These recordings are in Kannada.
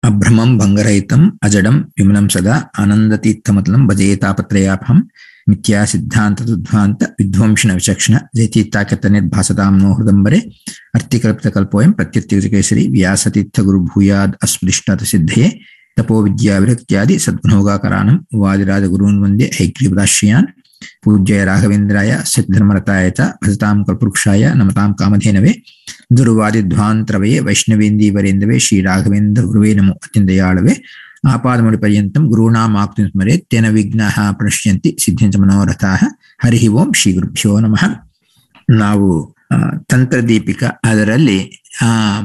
ಅಭ್ರಮಂ ಭಂಗರಹಿತಂ ಅಜಡಂ ವಿಮಲಂ ಸದಾ ಆನಂದತೀರ್ಥಮತಲಂ ಭಜೇ ತಾಪತ್ರಯಾಪಹಂ ಮಿಥ್ಯಾ ಸಿದ್ಧಾಂತ ದುಧ್ವಾಂತ ವಿಧ್ವಂಸನ ವಿಚಕ್ಷಣ ಜಯತೀರ್ಥಾಕೃತ ನಿರ್ಭಾಸತಾಂ ನೋ ಹೃದಂಬರೆ ಅರ್ಥಿಕಲ್ಪಿತ ಕಲ್ಪೋಯಂ ಪ್ರತ್ಯುತ್ಯುಜಕೇಸರಿ ವ್ಯಾಸತೀರ್ಥ ಗುರು ಭೂಯಾದ್ ಅಸ್ಮೃಷ್ಟಾತ ಸಿದ್ಧಯೇ ತಪೋ ವಿದ್ಯಾ ವಿರಕ್ತ್ಯಾದಿ ಸದ್ಗುಣೋಗಾಕರಾಣಂ ವಾದಿರಾಜ ಗುರುನ್ ವಂದೇ ಹೈಗ್ರೀವದಾಶ್ರಯಾನ್ ಪೂಜ್ಯ ರಾಘವೇಂದ್ರಾಯ ಸಿದ್ಧರ್ಮರತಾಯ ಚ ಭಜತಾಂ ಕಲ್ಪವೃಕ್ಷಾಯ ನಮತಾಂ ಕಾಮಧೇನವೇ ದುರ್ವಾದಿಧ್ವಾಂತರವೇ ವೈಷ್ಣವೇಂದೀವರೇಂದವೇ ಶ್ರೀ ರಾಘವೇಂದ್ರ ಗುರುವೇ ನಮೋ ಅತ್ಯಂತಯಾಳವೇ ಆಪಾದಮುಡಿ ಪರ್ಯಂತಂ ಗುರುಣಾಂ ಆಕ್ತಿಂ ಸ್ಮರೆ ತೇನ ವಿಘ್ನಾಃ ಪ್ರಣಶ್ಯಂತಿ ಸಿದ್ಧಿಂಚ ಮನೋರಥಾಃ ಹರಿ ಓಂ ಶ್ರೀ ಗುರುಭ್ಯೋ ನಮಃ ನಾವು ತಂತ್ರದೀಪಿಕ ಅದರಲ್ಲಿ ಆ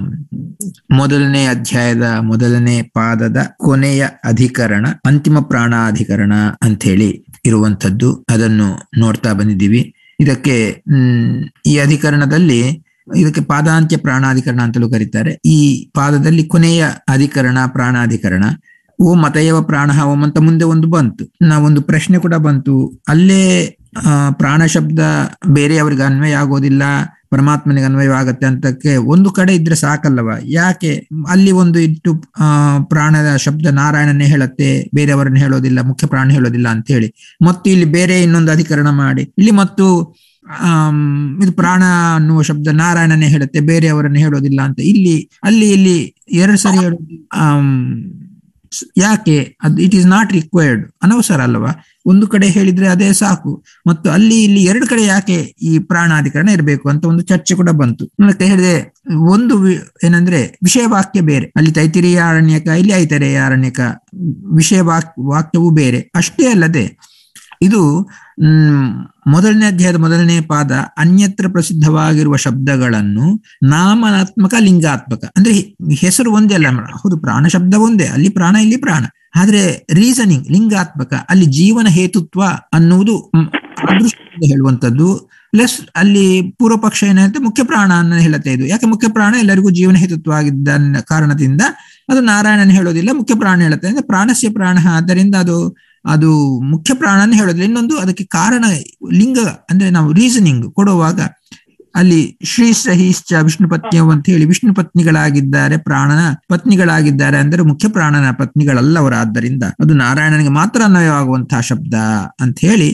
ಮೊದಲನೇ ಅಧ್ಯಾಯದ ಮೊದಲನೇ ಪಾದದ ಕೊನೆಯ ಅಧಿಕರಣ ಅಂತಿಮ ಪ್ರಾಣಾಧಿಕರಣ ಅಂತ ಹೇಳಿ ಇರುವಂತದ್ದು ಅದನ್ನು ನೋಡ್ತಾ ಬಂದಿದ್ದೀವಿ ಇದಕ್ಕೆ ಹ್ಮ್ ಈ ಅಧಿಕರಣದಲ್ಲಿ ಇದಕ್ಕೆ ಪಾದಾಂತ್ಯ ಪ್ರಾಣಾಧಿಕರಣ ಅಂತಲೂ ಕರೀತಾರೆ ಈ ಪಾದದಲ್ಲಿ ಕೊನೆಯ ಅಧಿಕರಣ ಪ್ರಾಣಾಧಿಕರಣ ಓ ಮತಯವ ಪ್ರಾಣ ಓಂ ಅಂತ ಮುಂದೆ ಒಂದು ಬಂತು ನಾವೊಂದು ಪ್ರಶ್ನೆ ಕೂಡ ಬಂತು ಅಲ್ಲೇ ಆ ಪ್ರಾಣ ಶಬ್ದ ಬೇರೆಯವರಿಗೆ ಅನ್ವಯ ಆಗೋದಿಲ್ಲ ಪರಮಾತ್ಮನಿಗೆ ಅನ್ವಯವಾಗತ್ತೆ ಅಂತಕ್ಕೆ ಒಂದು ಕಡೆ ಇದ್ರೆ ಸಾಕಲ್ಲವ ಯಾಕೆ ಅಲ್ಲಿ ಒಂದು ಇಟ್ಟು ಆ ಪ್ರಾಣದ ಶಬ್ದ ನಾರಾಯಣನೇ ಹೇಳುತ್ತೆ ಬೇರೆಯವರನ್ನ ಹೇಳೋದಿಲ್ಲ ಮುಖ್ಯ ಪ್ರಾಣ ಹೇಳೋದಿಲ್ಲ ಅಂತ ಹೇಳಿ ಮತ್ತು ಇಲ್ಲಿ ಬೇರೆ ಇನ್ನೊಂದು ಅಧಿಕರಣ ಮಾಡಿ ಇಲ್ಲಿ ಮತ್ತು ಆಮ್ ಇದು ಪ್ರಾಣ ಅನ್ನುವ ಶಬ್ದ ನಾರಾಯಣನೇ ಹೇಳುತ್ತೆ ಬೇರೆಯವರನ್ನ ಹೇಳೋದಿಲ್ಲ ಅಂತ ಇಲ್ಲಿ ಅಲ್ಲಿ ಇಲ್ಲಿ ಎರಡು ಸರಿ ಹೇಳೋದು ಆಮ್ ಯಾಕೆ ಅದು ಇಟ್ ಈಸ್ ನಾಟ್ ರಿಕ್ವೈರ್ಡ್ ಅನವಸರ ಅಲ್ವಾ ಒಂದು ಕಡೆ ಹೇಳಿದ್ರೆ ಅದೇ ಸಾಕು ಮತ್ತು ಅಲ್ಲಿ ಇಲ್ಲಿ ಎರಡು ಕಡೆ ಯಾಕೆ ಈ ಪ್ರಾಣಾಧಿಕರಣ ಇರಬೇಕು ಅಂತ ಒಂದು ಚರ್ಚೆ ಕೂಡ ಬಂತು ಮತ್ತೆ ಹೇಳಿದೆ ಒಂದು ಏನಂದ್ರೆ ವಿಷಯ ವಾಕ್ಯ ಬೇರೆ ಅಲ್ಲಿ ತೈತಿರಿಯ ಅರಣ್ಯಕ ಇಲ್ಲಿ ಐತರೆಯ ಅರಣ್ಯಕ ವಿಷಯ ವಾಕ್ ವಾಕ್ಯವು ಬೇರೆ ಅಷ್ಟೇ ಅಲ್ಲದೆ ಇದು ಹ್ಮ್ ಮೊದಲನೇ ಅಧ್ಯಾಯದ ಮೊದಲನೇ ಪಾದ ಅನ್ಯತ್ರ ಪ್ರಸಿದ್ಧವಾಗಿರುವ ಶಬ್ದಗಳನ್ನು ನಾಮನಾತ್ಮಕ ಲಿಂಗಾತ್ಮಕ ಅಂದ್ರೆ ಹೆಸರು ಒಂದೇ ಅಲ್ಲ ಹೌದು ಪ್ರಾಣ ಶಬ್ದ ಒಂದೇ ಅಲ್ಲಿ ಪ್ರಾಣ ಇಲ್ಲಿ ಪ್ರಾಣ ಆದ್ರೆ ರೀಸನಿಂಗ್ ಲಿಂಗಾತ್ಮಕ ಅಲ್ಲಿ ಜೀವನ ಹೇತುತ್ವ ಅನ್ನುವುದು ಅದೃಷ್ಟ ಹೇಳುವಂಥದ್ದು ಪ್ಲಸ್ ಅಲ್ಲಿ ಪೂರ್ವ ಪಕ್ಷ ಏನಂತೆ ಮುಖ್ಯ ಪ್ರಾಣ ಅನ್ನ ಹೇಳುತ್ತೆ ಇದು ಯಾಕೆ ಮುಖ್ಯ ಪ್ರಾಣ ಎಲ್ಲರಿಗೂ ಜೀವನ ಹೇತುತ್ವ ಆಗಿದ್ದ ಕಾರಣದಿಂದ ಅದು ನಾರಾಯಣನ ಹೇಳೋದಿಲ್ಲ ಮುಖ್ಯ ಪ್ರಾಣ ಹೇಳುತ್ತೆ ಅಂದ್ರೆ ಪ್ರಾಣಸ್ಯ ಪ್ರಾಣ ಆದ್ದರಿಂದ ಅದು ಅದು ಮುಖ್ಯ ಪ್ರಾಣನ ಹೇಳೋದಿಲ್ಲ ಇನ್ನೊಂದು ಅದಕ್ಕೆ ಕಾರಣ ಲಿಂಗ ಅಂದ್ರೆ ನಾವು ರೀಸನಿಂಗ್ ಕೊಡುವಾಗ ಅಲ್ಲಿ ಶ್ರೀ ಸಹಿಶ್ಚ ವಿಷ್ಣು ಪತ್ನಿಯವು ಅಂತ ಹೇಳಿ ವಿಷ್ಣು ಪತ್ನಿಗಳಾಗಿದ್ದಾರೆ ಪ್ರಾಣನ ಪತ್ನಿಗಳಾಗಿದ್ದಾರೆ ಅಂದರೆ ಮುಖ್ಯ ಪ್ರಾಣನ ಪತ್ನಿಗಳಲ್ಲವರಾದ್ದರಿಂದ ಅದು ನಾರಾಯಣನಿಗೆ ಮಾತ್ರ ಅನ್ವಯವಾಗುವಂತಹ ಶಬ್ದ ಅಂತ ಹೇಳಿ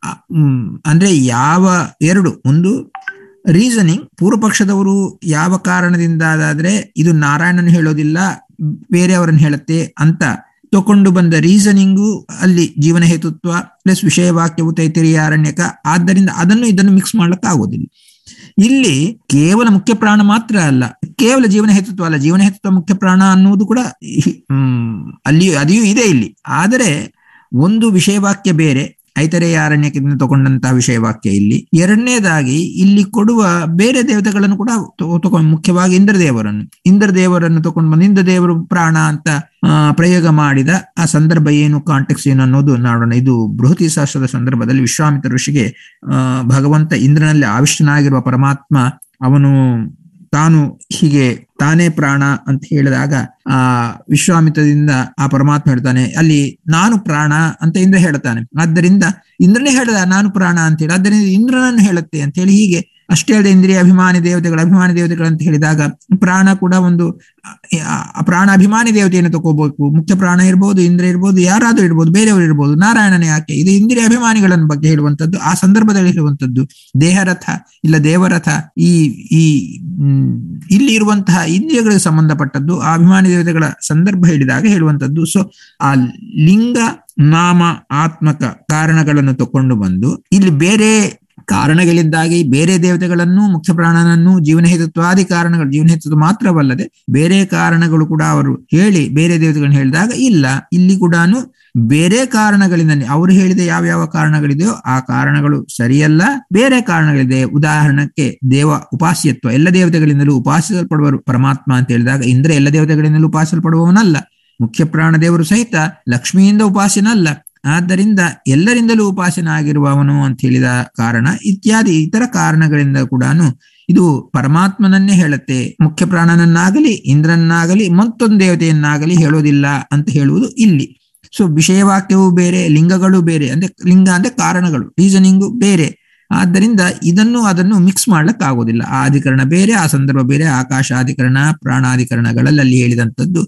ಅಂದ್ರೆ ಯಾವ ಎರಡು ಒಂದು ರೀಸನಿಂಗ್ ಪೂರ್ವ ಪಕ್ಷದವರು ಯಾವ ಕಾರಣದಿಂದ ಅದಾದ್ರೆ ಇದು ನಾರಾಯಣನ ಹೇಳೋದಿಲ್ಲ ಬೇರೆಯವರನ್ನು ಹೇಳುತ್ತೆ ಅಂತ ತಕೊಂಡು ಬಂದ ರೀಸನಿಂಗು ಅಲ್ಲಿ ಜೀವನ ಹೇತುತ್ವ ಪ್ಲಸ್ ವಿಷಯ ವಾಕ್ಯವು ತೈತಿರಿಯ ಅರಣ್ಯಕ ಆದ್ದರಿಂದ ಅದನ್ನು ಇದನ್ನು ಮಿಕ್ಸ್ ಮಾಡ್ಲಿಕ್ಕೆ ಆಗೋದಿಲ್ಲ ಇಲ್ಲಿ ಕೇವಲ ಮುಖ್ಯ ಪ್ರಾಣ ಮಾತ್ರ ಅಲ್ಲ ಕೇವಲ ಜೀವನ ಹೇತುತ್ವ ಅಲ್ಲ ಜೀವನ ಹೇತುತ್ವ ಮುಖ್ಯ ಪ್ರಾಣ ಅನ್ನುವುದು ಕೂಡ ಹ್ಮ್ ಅಲ್ಲಿ ಅದಿಯೂ ಇದೆ ಇಲ್ಲಿ ಆದರೆ ಒಂದು ವಿಷಯ ವಾಕ್ಯ ಬೇರೆ ಐತರೆಯ ಅರಣ್ಯದಿಂದ ತಗೊಂಡಂತಹ ವಿಷಯ ವಾಕ್ಯ ಇಲ್ಲಿ ಎರಡನೇದಾಗಿ ಇಲ್ಲಿ ಕೊಡುವ ಬೇರೆ ದೇವತೆಗಳನ್ನು ಕೂಡ ತಗೊಂಡು ಮುಖ್ಯವಾಗಿ ಇಂದ್ರದೇವರನ್ನು ಇಂದ್ರದೇವರನ್ನು ತಗೊಂಡು ಬಂದು ಇಂದ್ರದೇವರು ಪ್ರಾಣ ಅಂತ ಪ್ರಯೋಗ ಮಾಡಿದ ಆ ಸಂದರ್ಭ ಏನು ಕಾಂಟೆಕ್ಸ್ ಏನು ಅನ್ನೋದು ನೋಡೋಣ ಇದು ಬೃಹತಿ ಶಾಸ್ತ್ರದ ಸಂದರ್ಭದಲ್ಲಿ ವಿಶ್ವಾಮಿತ್ರ ಋಷಿಗೆ ಆ ಭಗವಂತ ಇಂದ್ರನಲ್ಲಿ ಆವಿಷ್ಟನಾಗಿರುವ ಪರಮಾತ್ಮ ಅವನು ತಾನು ಹೀಗೆ ತಾನೇ ಪ್ರಾಣ ಅಂತ ಹೇಳಿದಾಗ ಆ ವಿಶ್ವಾಮಿತ್ರದಿಂದ ಆ ಪರಮಾತ್ಮ ಹೇಳ್ತಾನೆ ಅಲ್ಲಿ ನಾನು ಪ್ರಾಣ ಅಂತ ಇಂದ್ರ ಹೇಳ್ತಾನೆ ಆದ್ದರಿಂದ ಇಂದ್ರನೇ ಹೇಳ್ದ ನಾನು ಪ್ರಾಣ ಅಂತ ಹೇಳಿ ಆದ್ದರಿಂದ ಇಂದ್ರನನ್ನು ಹೇಳುತ್ತೆ ಅಂತ ಹೇಳಿ ಹೀಗೆ ಅಷ್ಟೇ ಅಲ್ಲದೆ ಇಂದ್ರಿಯ ಅಭಿಮಾನಿ ದೇವತೆಗಳು ಅಭಿಮಾನಿ ದೇವತೆಗಳು ಅಂತ ಹೇಳಿದಾಗ ಪ್ರಾಣ ಕೂಡ ಒಂದು ಪ್ರಾಣ ಅಭಿಮಾನಿ ದೇವತೆಯನ್ನು ತಗೋಬೇಕು ಮುಖ್ಯ ಪ್ರಾಣ ಇರ್ಬೋದು ಇಂದ್ರ ಇರ್ಬೋದು ಯಾರಾದ್ರೂ ಇರ್ಬೋದು ಬೇರೆಯವರು ಇರ್ಬೋದು ನಾರಾಯಣನೇ ಯಾಕೆ ಇದು ಇಂದ್ರಿಯ ಅಭಿಮಾನಿಗಳನ್ನ ಬಗ್ಗೆ ಹೇಳುವಂಥದ್ದು ಆ ಸಂದರ್ಭದಲ್ಲಿ ಹೇಳುವಂಥದ್ದು ದೇಹರಥ ಇಲ್ಲ ದೇವರಥ ಈ ಈ ಇಲ್ಲಿ ಇರುವಂತಹ ಇಂದ್ರಿಯಗಳಿಗೆ ಸಂಬಂಧಪಟ್ಟದ್ದು ಆ ಅಭಿಮಾನಿ ದೇವತೆಗಳ ಸಂದರ್ಭ ಹೇಳಿದಾಗ ಹೇಳುವಂಥದ್ದು ಸೊ ಆ ಲಿಂಗ ನಾಮ ಆತ್ಮಕ ಕಾರಣಗಳನ್ನು ತಕೊಂಡು ಬಂದು ಇಲ್ಲಿ ಬೇರೆ ಕಾರಣಗಳಿದ್ದಾಗಿ ಬೇರೆ ದೇವತೆಗಳನ್ನು ಮುಖ್ಯ ಪ್ರಾಣನನ್ನು ಜೀವನ ಹೇತುತ್ವಾದಿ ಕಾರಣಗಳು ಜೀವನ ಹೇತುತ್ವ ಮಾತ್ರವಲ್ಲದೆ ಬೇರೆ ಕಾರಣಗಳು ಕೂಡ ಅವರು ಹೇಳಿ ಬೇರೆ ದೇವತೆಗಳನ್ನ ಹೇಳಿದಾಗ ಇಲ್ಲ ಇಲ್ಲಿ ಕೂಡ ಬೇರೆ ಕಾರಣಗಳಿಂದ ಅವರು ಹೇಳಿದ ಯಾವ ಯಾವ ಕಾರಣಗಳಿದೆಯೋ ಆ ಕಾರಣಗಳು ಸರಿಯಲ್ಲ ಬೇರೆ ಕಾರಣಗಳಿದೆ ಉದಾಹರಣಕ್ಕೆ ದೇವ ಉಪಾಸ್ಯತ್ವ ಎಲ್ಲ ದೇವತೆಗಳಿಂದಲೂ ಉಪಾಸಿಸಲ್ಪಡುವರು ಪರಮಾತ್ಮ ಅಂತ ಹೇಳಿದಾಗ ಇಂದ್ರ ಎಲ್ಲ ದೇವತೆಗಳಿಂದಲೂ ಉಪಾಸಿಸಲ್ಪಡುವವನಲ್ಲ ಮುಖ್ಯ ಪ್ರಾಣ ದೇವರು ಸಹಿತ ಲಕ್ಷ್ಮಿಯಿಂದ ಉಪಾಸನಲ್ಲ ಆದ್ದರಿಂದ ಎಲ್ಲರಿಂದಲೂ ಉಪಾಸನ ಆಗಿರುವವನು ಅಂತ ಹೇಳಿದ ಕಾರಣ ಇತ್ಯಾದಿ ಇತರ ಕಾರಣಗಳಿಂದ ಕೂಡ ಇದು ಪರಮಾತ್ಮನನ್ನೇ ಹೇಳುತ್ತೆ ಮುಖ್ಯ ಪ್ರಾಣನನ್ನಾಗಲಿ ಇಂದ್ರನ್ನಾಗಲಿ ಮತ್ತೊಂದು ದೇವತೆಯನ್ನಾಗಲಿ ಹೇಳೋದಿಲ್ಲ ಅಂತ ಹೇಳುವುದು ಇಲ್ಲಿ ಸೊ ವಿಷಯವಾಕ್ಯವು ಬೇರೆ ಲಿಂಗಗಳು ಬೇರೆ ಅಂದ್ರೆ ಲಿಂಗ ಅಂದ್ರೆ ಕಾರಣಗಳು ರೀಸನಿಂಗು ಬೇರೆ ಆದ್ದರಿಂದ ಇದನ್ನು ಅದನ್ನು ಮಿಕ್ಸ್ ಮಾಡ್ಲಿಕ್ಕೆ ಆಗೋದಿಲ್ಲ ಆ ಅಧಿಕರಣ ಬೇರೆ ಆ ಸಂದರ್ಭ ಬೇರೆ ಆಕಾಶಾಧಿಕರಣ ಪ್ರಾಣಾಧಿಕರಣಗಳಲ್ಲಿ ಅಲ್ಲಿ ಹೇಳಿದಂಥದ್ದು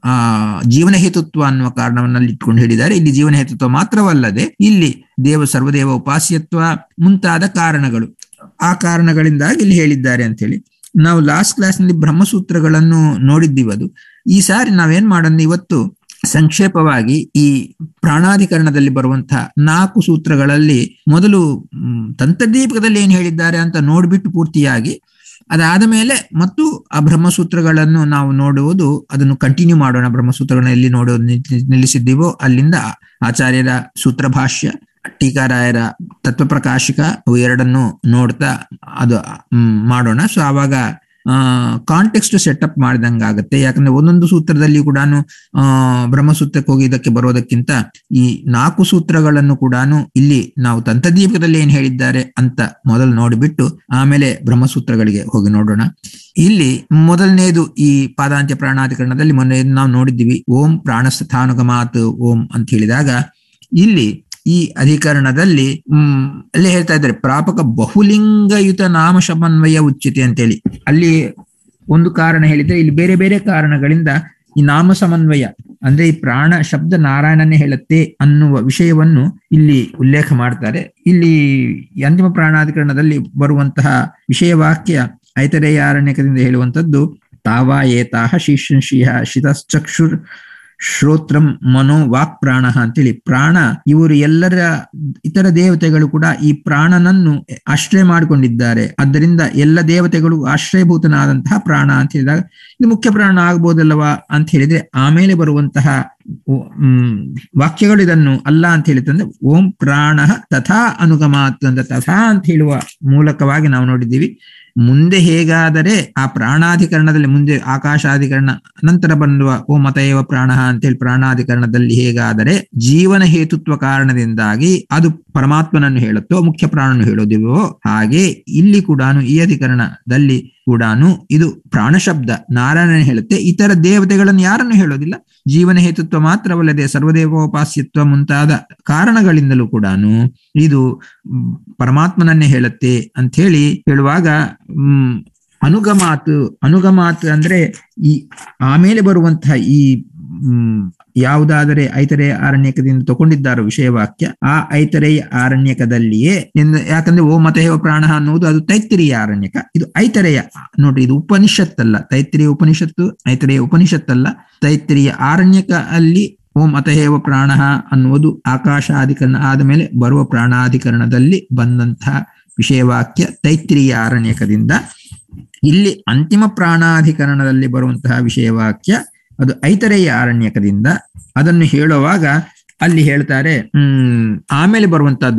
ಆ ಜೀವನ ಹೇತುತ್ವ ಅನ್ನುವ ಕಾರಣವನ್ನಲ್ಲಿ ಇಟ್ಕೊಂಡು ಹೇಳಿದ್ದಾರೆ ಇಲ್ಲಿ ಜೀವನ ಹೇತುತ್ವ ಮಾತ್ರವಲ್ಲದೆ ಇಲ್ಲಿ ದೇವ ಸರ್ವದೇವ ಉಪಾಸ್ಯತ್ವ ಮುಂತಾದ ಕಾರಣಗಳು ಆ ಕಾರಣಗಳಿಂದಾಗಿ ಇಲ್ಲಿ ಹೇಳಿದ್ದಾರೆ ಅಂತ ಹೇಳಿ ನಾವು ಲಾಸ್ಟ್ ಕ್ಲಾಸ್ ನಲ್ಲಿ ಬ್ರಹ್ಮಸೂತ್ರಗಳನ್ನು ನೋಡಿದ್ದೀವಿ ಅದು ಈ ಸಾರಿ ನಾವೇನ್ ಮಾಡೋಣ ಇವತ್ತು ಸಂಕ್ಷೇಪವಾಗಿ ಈ ಪ್ರಾಣಾಧಿಕರಣದಲ್ಲಿ ಬರುವಂತಹ ನಾಲ್ಕು ಸೂತ್ರಗಳಲ್ಲಿ ಮೊದಲು ತಂತ್ರದೀಪಕದಲ್ಲಿ ಏನ್ ಹೇಳಿದ್ದಾರೆ ಅಂತ ನೋಡ್ಬಿಟ್ಟು ಪೂರ್ತಿಯಾಗಿ ಅದಾದ ಮೇಲೆ ಮತ್ತು ಆ ಬ್ರಹ್ಮಸೂತ್ರಗಳನ್ನು ನಾವು ನೋಡುವುದು ಅದನ್ನು ಕಂಟಿನ್ಯೂ ಮಾಡೋಣ ಬ್ರಹ್ಮಸೂತ್ರಗಳನ್ನ ಎಲ್ಲಿ ನೋಡೋದು ನಿಲ್ಲಿಸಿದ್ದೀವೋ ಅಲ್ಲಿಂದ ಆಚಾರ್ಯರ ಸೂತ್ರ ಭಾಷ್ಯ ಟೀಕಾರಾಯರ ತತ್ವಪ್ರಕಾಶಿಕ ಅವು ಎರಡನ್ನು ನೋಡ್ತಾ ಅದು ಮಾಡೋಣ ಸೊ ಆವಾಗ ಕಾಂಟೆಕ್ಸ್ಟ್ ಸೆಟಪ್ ಮಾಡಿದಂಗೆ ಆಗುತ್ತೆ ಯಾಕಂದ್ರೆ ಒಂದೊಂದು ಸೂತ್ರದಲ್ಲಿ ಕೂಡ ಆ ಬ್ರಹ್ಮಸೂತ್ರಕ್ಕೆ ಹೋಗಿ ಇದಕ್ಕೆ ಬರೋದಕ್ಕಿಂತ ಈ ನಾಲ್ಕು ಸೂತ್ರಗಳನ್ನು ಕೂಡ ಇಲ್ಲಿ ನಾವು ತಂತ್ರದೀಪದಲ್ಲಿ ಏನ್ ಹೇಳಿದ್ದಾರೆ ಅಂತ ಮೊದಲು ನೋಡಿಬಿಟ್ಟು ಆಮೇಲೆ ಬ್ರಹ್ಮಸೂತ್ರಗಳಿಗೆ ಹೋಗಿ ನೋಡೋಣ ಇಲ್ಲಿ ಮೊದಲನೇದು ಈ ಪಾದಾಂತ್ಯ ಪ್ರಾಣಾಧಿಕರಣದಲ್ಲಿ ಮೊನ್ನೆ ನಾವು ನೋಡಿದ್ದೀವಿ ಓಂ ಪ್ರಾಣಸ್ಥಾನುಗಮಾತ್ ಓಂ ಅಂತ ಹೇಳಿದಾಗ ಇಲ್ಲಿ ಈ ಅಧಿಕರಣದಲ್ಲಿ ಹ್ಮ್ ಅಲ್ಲಿ ಹೇಳ್ತಾ ಇದ್ದಾರೆ ಪ್ರಾಪಕ ಬಹುಲಿಂಗಯುತ ನಾಮ ಸಮನ್ವಯ ಉಚಿತೆ ಅಂತೇಳಿ ಅಲ್ಲಿ ಒಂದು ಕಾರಣ ಹೇಳಿದ್ರೆ ಇಲ್ಲಿ ಬೇರೆ ಬೇರೆ ಕಾರಣಗಳಿಂದ ಈ ನಾಮ ಸಮನ್ವಯ ಅಂದ್ರೆ ಈ ಪ್ರಾಣ ಶಬ್ದ ನಾರಾಯಣನೇ ಹೇಳುತ್ತೆ ಅನ್ನುವ ವಿಷಯವನ್ನು ಇಲ್ಲಿ ಉಲ್ಲೇಖ ಮಾಡ್ತಾರೆ ಇಲ್ಲಿ ಅಂತಿಮ ಪ್ರಾಣಾಧಿಕರಣದಲ್ಲಿ ಬರುವಂತಹ ವಿಷಯವಾಕ್ಯ ಐತರೇಯಾರಣ್ಯಕದಿಂದ ಹೇಳುವಂತದ್ದು ತಾವಾ ಏತಾಹ ಶೀರ್ಷ ಶಿತಶ್ಚಕ್ಷುರ್ ಶ್ರೋತ್ರಂ ಮನೋ ವಾಕ್ ಪ್ರಾಣ ಅಂತೇಳಿ ಪ್ರಾಣ ಇವರು ಎಲ್ಲರ ಇತರ ದೇವತೆಗಳು ಕೂಡ ಈ ಪ್ರಾಣನನ್ನು ಆಶ್ರಯ ಮಾಡಿಕೊಂಡಿದ್ದಾರೆ ಆದ್ದರಿಂದ ಎಲ್ಲ ದೇವತೆಗಳು ಆಶ್ರಯಭೂತನಾದಂತಹ ಪ್ರಾಣ ಅಂತ ಹೇಳಿದಾಗ ಇದು ಮುಖ್ಯ ಪ್ರಾಣ ಆಗ್ಬೋದಲ್ಲವಾ ಅಂತ ಹೇಳಿದ್ರೆ ಆಮೇಲೆ ಬರುವಂತಹ ಹ್ಮ್ ವಾಕ್ಯಗಳು ಇದನ್ನು ಅಲ್ಲ ಅಂತ ಹೇಳಿತಂದ್ರೆ ಓಂ ಪ್ರಾಣ ತಥಾ ಅನುಗಮಾತ್ ಅಂತ ತಥಾ ಅಂತ ಹೇಳುವ ಮೂಲಕವಾಗಿ ನಾವು ನೋಡಿದ್ದೀವಿ ಮುಂದೆ ಹೇಗಾದರೆ ಆ ಪ್ರಾಣಾಧಿಕರಣದಲ್ಲಿ ಮುಂದೆ ಆಕಾಶಾಧಿಕರಣ ನಂತರ ಬಂದುವ ಓ ಮತಯವ ಪ್ರಾಣ ಅಂತೇಳಿ ಪ್ರಾಣಾಧಿಕರಣದಲ್ಲಿ ಹೇಗಾದರೆ ಜೀವನ ಹೇತುತ್ವ ಕಾರಣದಿಂದಾಗಿ ಅದು ಪರಮಾತ್ಮನನ್ನು ಹೇಳುತ್ತೋ ಮುಖ್ಯ ಪ್ರಾಣನು ಹೇಳೋದಿವೋ ಹಾಗೆ ಇಲ್ಲಿ ಕೂಡ ಈ ಅಧಿಕರಣದಲ್ಲಿ ಕೂಡ ಇದು ಪ್ರಾಣ ಶಬ್ದ ನಾರಾಯಣನ ಹೇಳುತ್ತೆ ಇತರ ದೇವತೆಗಳನ್ನು ಯಾರನ್ನು ಹೇಳೋದಿಲ್ಲ ಜೀವನ ಹೇತುತ್ವ ಮಾತ್ರವಲ್ಲದೆ ಸರ್ವದೇವೋಪಾಸ್ಯತ್ವ ಮುಂತಾದ ಕಾರಣಗಳಿಂದಲೂ ಕೂಡ ಇದು ಪರಮಾತ್ಮನನ್ನೇ ಹೇಳುತ್ತೆ ಅಂತ ಹೇಳಿ ಹೇಳುವಾಗ ಹ್ಮ್ ಅನುಗಮಾತ್ ಅನುಗಮಾತ್ ಅಂದ್ರೆ ಈ ಆಮೇಲೆ ಬರುವಂತಹ ಈ ಹ್ಮ್ ಯಾವುದಾದರೆ ಐತರೆಯ ಆರಣ್ಯಕದಿಂದ ತಗೊಂಡಿದ್ದಾರೋ ವಿಷಯವಾಕ್ಯ ಆ ಐತರೆಯ ಆರಣ್ಯಕದಲ್ಲಿಯೇ ಯಾಕಂದ್ರೆ ಓ ಮತೇವ ಪ್ರಾಣ ಅನ್ನುವುದು ಅದು ತೈತ್ತಿರಿಯ ಆರಣ್ಯಕ ಇದು ಐತರೆಯ ನೋಡ್ರಿ ಇದು ಉಪನಿಷತ್ತಲ್ಲ ತೈತ್ತಿರಿಯ ಉಪನಿಷತ್ತು ಐತರೆಯ ಉಪನಿಷತ್ತಲ್ಲ ತೈತ್ತಿರಿಯ ಆರಣ್ಯಕ ಅಲ್ಲಿ ಓಂ ಅತಹೇವ ಪ್ರಾಣ ಅನ್ನುವುದು ಆಕಾಶಾಧಿಕರಣ ಆದ ಮೇಲೆ ಬರುವ ಪ್ರಾಣಾಧಿಕರಣದಲ್ಲಿ ಬಂದಂತಹ ವಿಷಯವಾಕ್ಯ ತೈತ್ರಿಯ ಆರಣ್ಯಕದಿಂದ ಇಲ್ಲಿ ಅಂತಿಮ ಪ್ರಾಣಾಧಿಕರಣದಲ್ಲಿ ಬರುವಂತಹ ವಿಷಯವಾಕ್ಯ ಅದು ಐತರೇಯ ಆರಣ್ಯಕದಿಂದ ಅದನ್ನು ಹೇಳುವಾಗ ಅಲ್ಲಿ ಹೇಳ್ತಾರೆ ಹ್ಮ್ ಆಮೇಲೆ ಬರುವಂತಹದ್ದು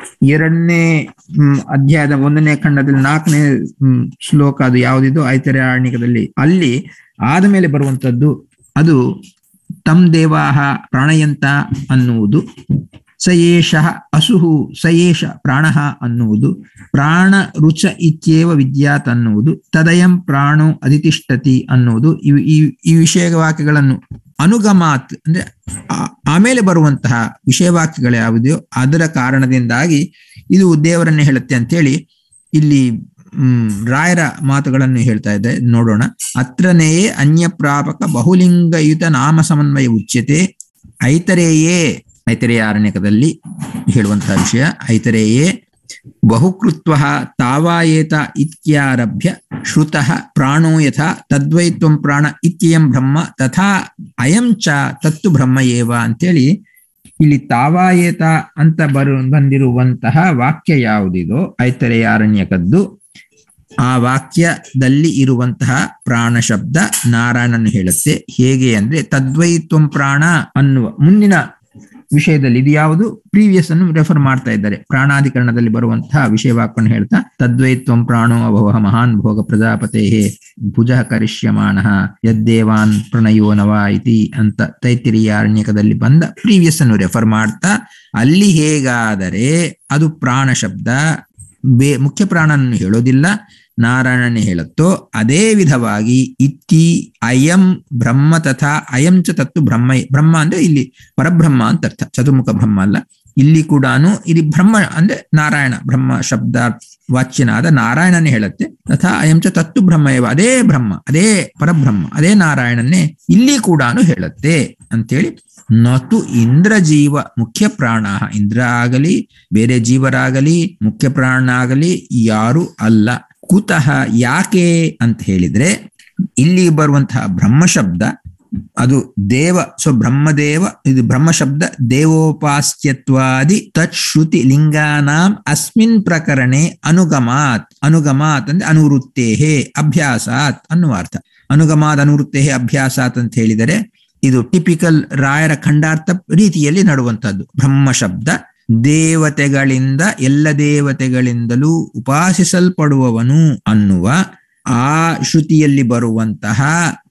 ಎರಡನೇ ಹ್ಮ್ ಅಧ್ಯಾಯದ ಒಂದನೇ ಖಂಡದಲ್ಲಿ ನಾಲ್ಕನೇ ಹ್ಮ್ ಶ್ಲೋಕ ಅದು ಯಾವುದಿದು ಐತರೇಯ ಆರಣ್ಯಕದಲ್ಲಿ ಅಲ್ಲಿ ಆದ ಮೇಲೆ ಬರುವಂತದ್ದು ಅದು ತಮ್ ದೇವಾಹ ಪ್ರಾಣಯಂತ ಅನ್ನುವುದು ಸಯೇಷ ಅಸುಹು ಸಯೇಷ ಪ್ರಾಣ ಅನ್ನುವುದು ಪ್ರಾಣ ರುಚ ಇತ್ಯೇವ ವಿದ್ಯಾತ್ ಅನ್ನುವುದು ತದಯಂ ಪ್ರಾಣೋ ಅಧಿತಿಷ್ಠತಿ ಅನ್ನುವುದು ಇವು ಈ ಈ ವಿಷಯವಾಕ್ಯಗಳನ್ನು ಅನುಗಮಾತ್ ಅಂದ್ರೆ ಆಮೇಲೆ ಬರುವಂತಹ ವಿಷಯವಾಕ್ಯಗಳು ಯಾವುದೆಯೋ ಅದರ ಕಾರಣದಿಂದಾಗಿ ಇದು ದೇವರನ್ನೇ ಹೇಳುತ್ತೆ ಅಂತೇಳಿ ಇಲ್ಲಿ ಹ್ಮ್ ರಾಯರ ಮಾತುಗಳನ್ನು ಹೇಳ್ತಾ ಇದೆ ನೋಡೋಣ ಅತ್ರನೆಯೇ ಅನ್ಯ ಪ್ರಾಪಕ ಬಹುಲಿಂಗಯುತ ನಾಮ ಸಮನ್ವಯ ಉಚ್ಯತೆ ಐತರೇಯೇ ಐತರೇಯ ಆರಣ್ಯಕದಲ್ಲಿ ಹೇಳುವಂತಹ ವಿಷಯ ಐತರೇಯೇ ಬಹುಕೃತ್ವ ತಾವಾಯೇತ ಇತ್ಯಾರಭ್ಯ ಶ್ರುತಃ ಪ್ರಾಣೋ ಯಥಾ ತದ್ವೈತ್ವಂ ಪ್ರಾಣ ಇತ್ಯಯಂ ಬ್ರಹ್ಮ ತಥಾ ಅಯಂ ಚ ತತ್ತು ಬ್ರಹ್ಮ ಏವ ಅಂತೇಳಿ ಇಲ್ಲಿ ತಾವಾಯೇತ ಅಂತ ಬರು ಬಂದಿರುವಂತಹ ವಾಕ್ಯ ಯಾವುದಿದೋ ಐತರೇಯ ಆರಣ್ಯಕದ್ದು ಆ ವಾಕ್ಯದಲ್ಲಿ ಇರುವಂತಹ ಪ್ರಾಣ ಶಬ್ದ ನಾರಾಯಣನು ಹೇಳುತ್ತೆ ಹೇಗೆ ಅಂದ್ರೆ ತದ್ವೈತ್ವಂ ಪ್ರಾಣ ಅನ್ನುವ ಮುಂದಿನ ವಿಷಯದಲ್ಲಿ ಇದು ಯಾವುದು ಪ್ರೀವಿಯಸ್ ಅನ್ನು ರೆಫರ್ ಮಾಡ್ತಾ ಇದ್ದಾರೆ ಪ್ರಾಣಾಧಿಕರಣದಲ್ಲಿ ಬರುವಂತಹ ವಿಷಯವಾಕ್ಯವನ್ನು ಹೇಳ್ತಾ ತದ್ವೈತ್ವಂ ಪ್ರಾಣೋ ಅಭವ ಮಹಾನ್ ಭೋಗ ಪ್ರಜಾಪತೆ ಭುಜ ಕರಿಷ್ಯಮಾಣ ಯದ್ದೇವಾನ್ ಪ್ರಣಯೋ ನವ ಇತಿ ಅಂತ ತೈತಿರಿಯಾರಣ್ಯಕದಲ್ಲಿ ಬಂದ ಪ್ರೀವಿಯಸ್ ಅನ್ನು ರೆಫರ್ ಮಾಡ್ತಾ ಅಲ್ಲಿ ಹೇಗಾದರೆ ಅದು ಪ್ರಾಣ ಶಬ್ದ ಬೇ ಮುಖ್ಯ ಪ್ರಾಣನನ್ನು ಹೇಳೋದಿಲ್ಲ ನಾರಾಯಣನೇ ಹೇಳುತ್ತೋ ಅದೇ ವಿಧವಾಗಿ ಇತ್ತಿ ಅಯಂ ಬ್ರಹ್ಮ ತಥಾ ಅಯಂ ಚ ತತ್ತು ಬ್ರಹ್ಮ ಬ್ರಹ್ಮ ಅಂದ್ರೆ ಇಲ್ಲಿ ಪರಬ್ರಹ್ಮ ಅಂತ ಅರ್ಥ ಚತುರ್ಮುಖ ಬ್ರಹ್ಮ ಅಲ್ಲ ಇಲ್ಲಿ ಕೂಡ ಇಲ್ಲಿ ಬ್ರಹ್ಮ ಅಂದ್ರೆ ನಾರಾಯಣ ಬ್ರಹ್ಮ ಶಬ್ದ ವಾಚ್ಯನಾದ ನಾರಾಯಣನೇ ಹೇಳುತ್ತೆ ತಥಾ ಅಯಂಚ ತತ್ತು ಬ್ರಹ್ಮಯವ ಅದೇ ಬ್ರಹ್ಮ ಅದೇ ಪರಬ್ರಹ್ಮ ಅದೇ ನಾರಾಯಣನ್ನೇ ಇಲ್ಲಿ ಕೂಡ ಹೇಳುತ್ತೆ ಅಂತೇಳಿ ನತು ಇಂದ್ರ ಜೀವ ಮುಖ್ಯ ಪ್ರಾಣ ಇಂದ್ರ ಆಗಲಿ ಬೇರೆ ಜೀವರಾಗಲಿ ಮುಖ್ಯ ಪ್ರಾಣ ಆಗಲಿ ಯಾರು ಅಲ್ಲ ಕುತಃ ಯಾಕೆ ಅಂತ ಹೇಳಿದ್ರೆ ಇಲ್ಲಿ ಬರುವಂತಹ ಬ್ರಹ್ಮ ಶಬ್ದ ಅದು ದೇವ ಸೊ ಬ್ರಹ್ಮದೇವ ಇದು ಬ್ರಹ್ಮ ಶಬ್ದ ದೇವೋಪಾಸ್ಯತ್ವಾದಿ ತತ್ಶ್ರುತಿ ಲಿಂಗಾನಾಂ ಅಸ್ಮಿನ್ ಪ್ರಕರಣೆ ಅನುಗಮಾತ್ ಅನುಗಮಾತ್ ಅಂದ್ರೆ ಅನುವೃತ್ತೇಹೇ ಅಭ್ಯಾಸಾತ್ ಅನ್ನುವ ಅರ್ಥ ಅನುಗಮಾತ್ ಅನುವೃತ್ತೇಹೇ ಅಭ್ಯಾಸಾತ್ ಅಂತ ಹೇಳಿದರೆ ಇದು ಟಿಪಿಕಲ್ ರಾಯರ ಖಂಡಾರ್ಥ ರೀತಿಯಲ್ಲಿ ನಡುವಂತಹದ್ದು ಬ್ರಹ್ಮ ಶಬ್ದ ದೇವತೆಗಳಿಂದ ಎಲ್ಲ ದೇವತೆಗಳಿಂದಲೂ ಉಪಾಸಿಸಲ್ಪಡುವವನು ಅನ್ನುವ ಆ ಶ್ರುತಿಯಲ್ಲಿ ಬರುವಂತಹ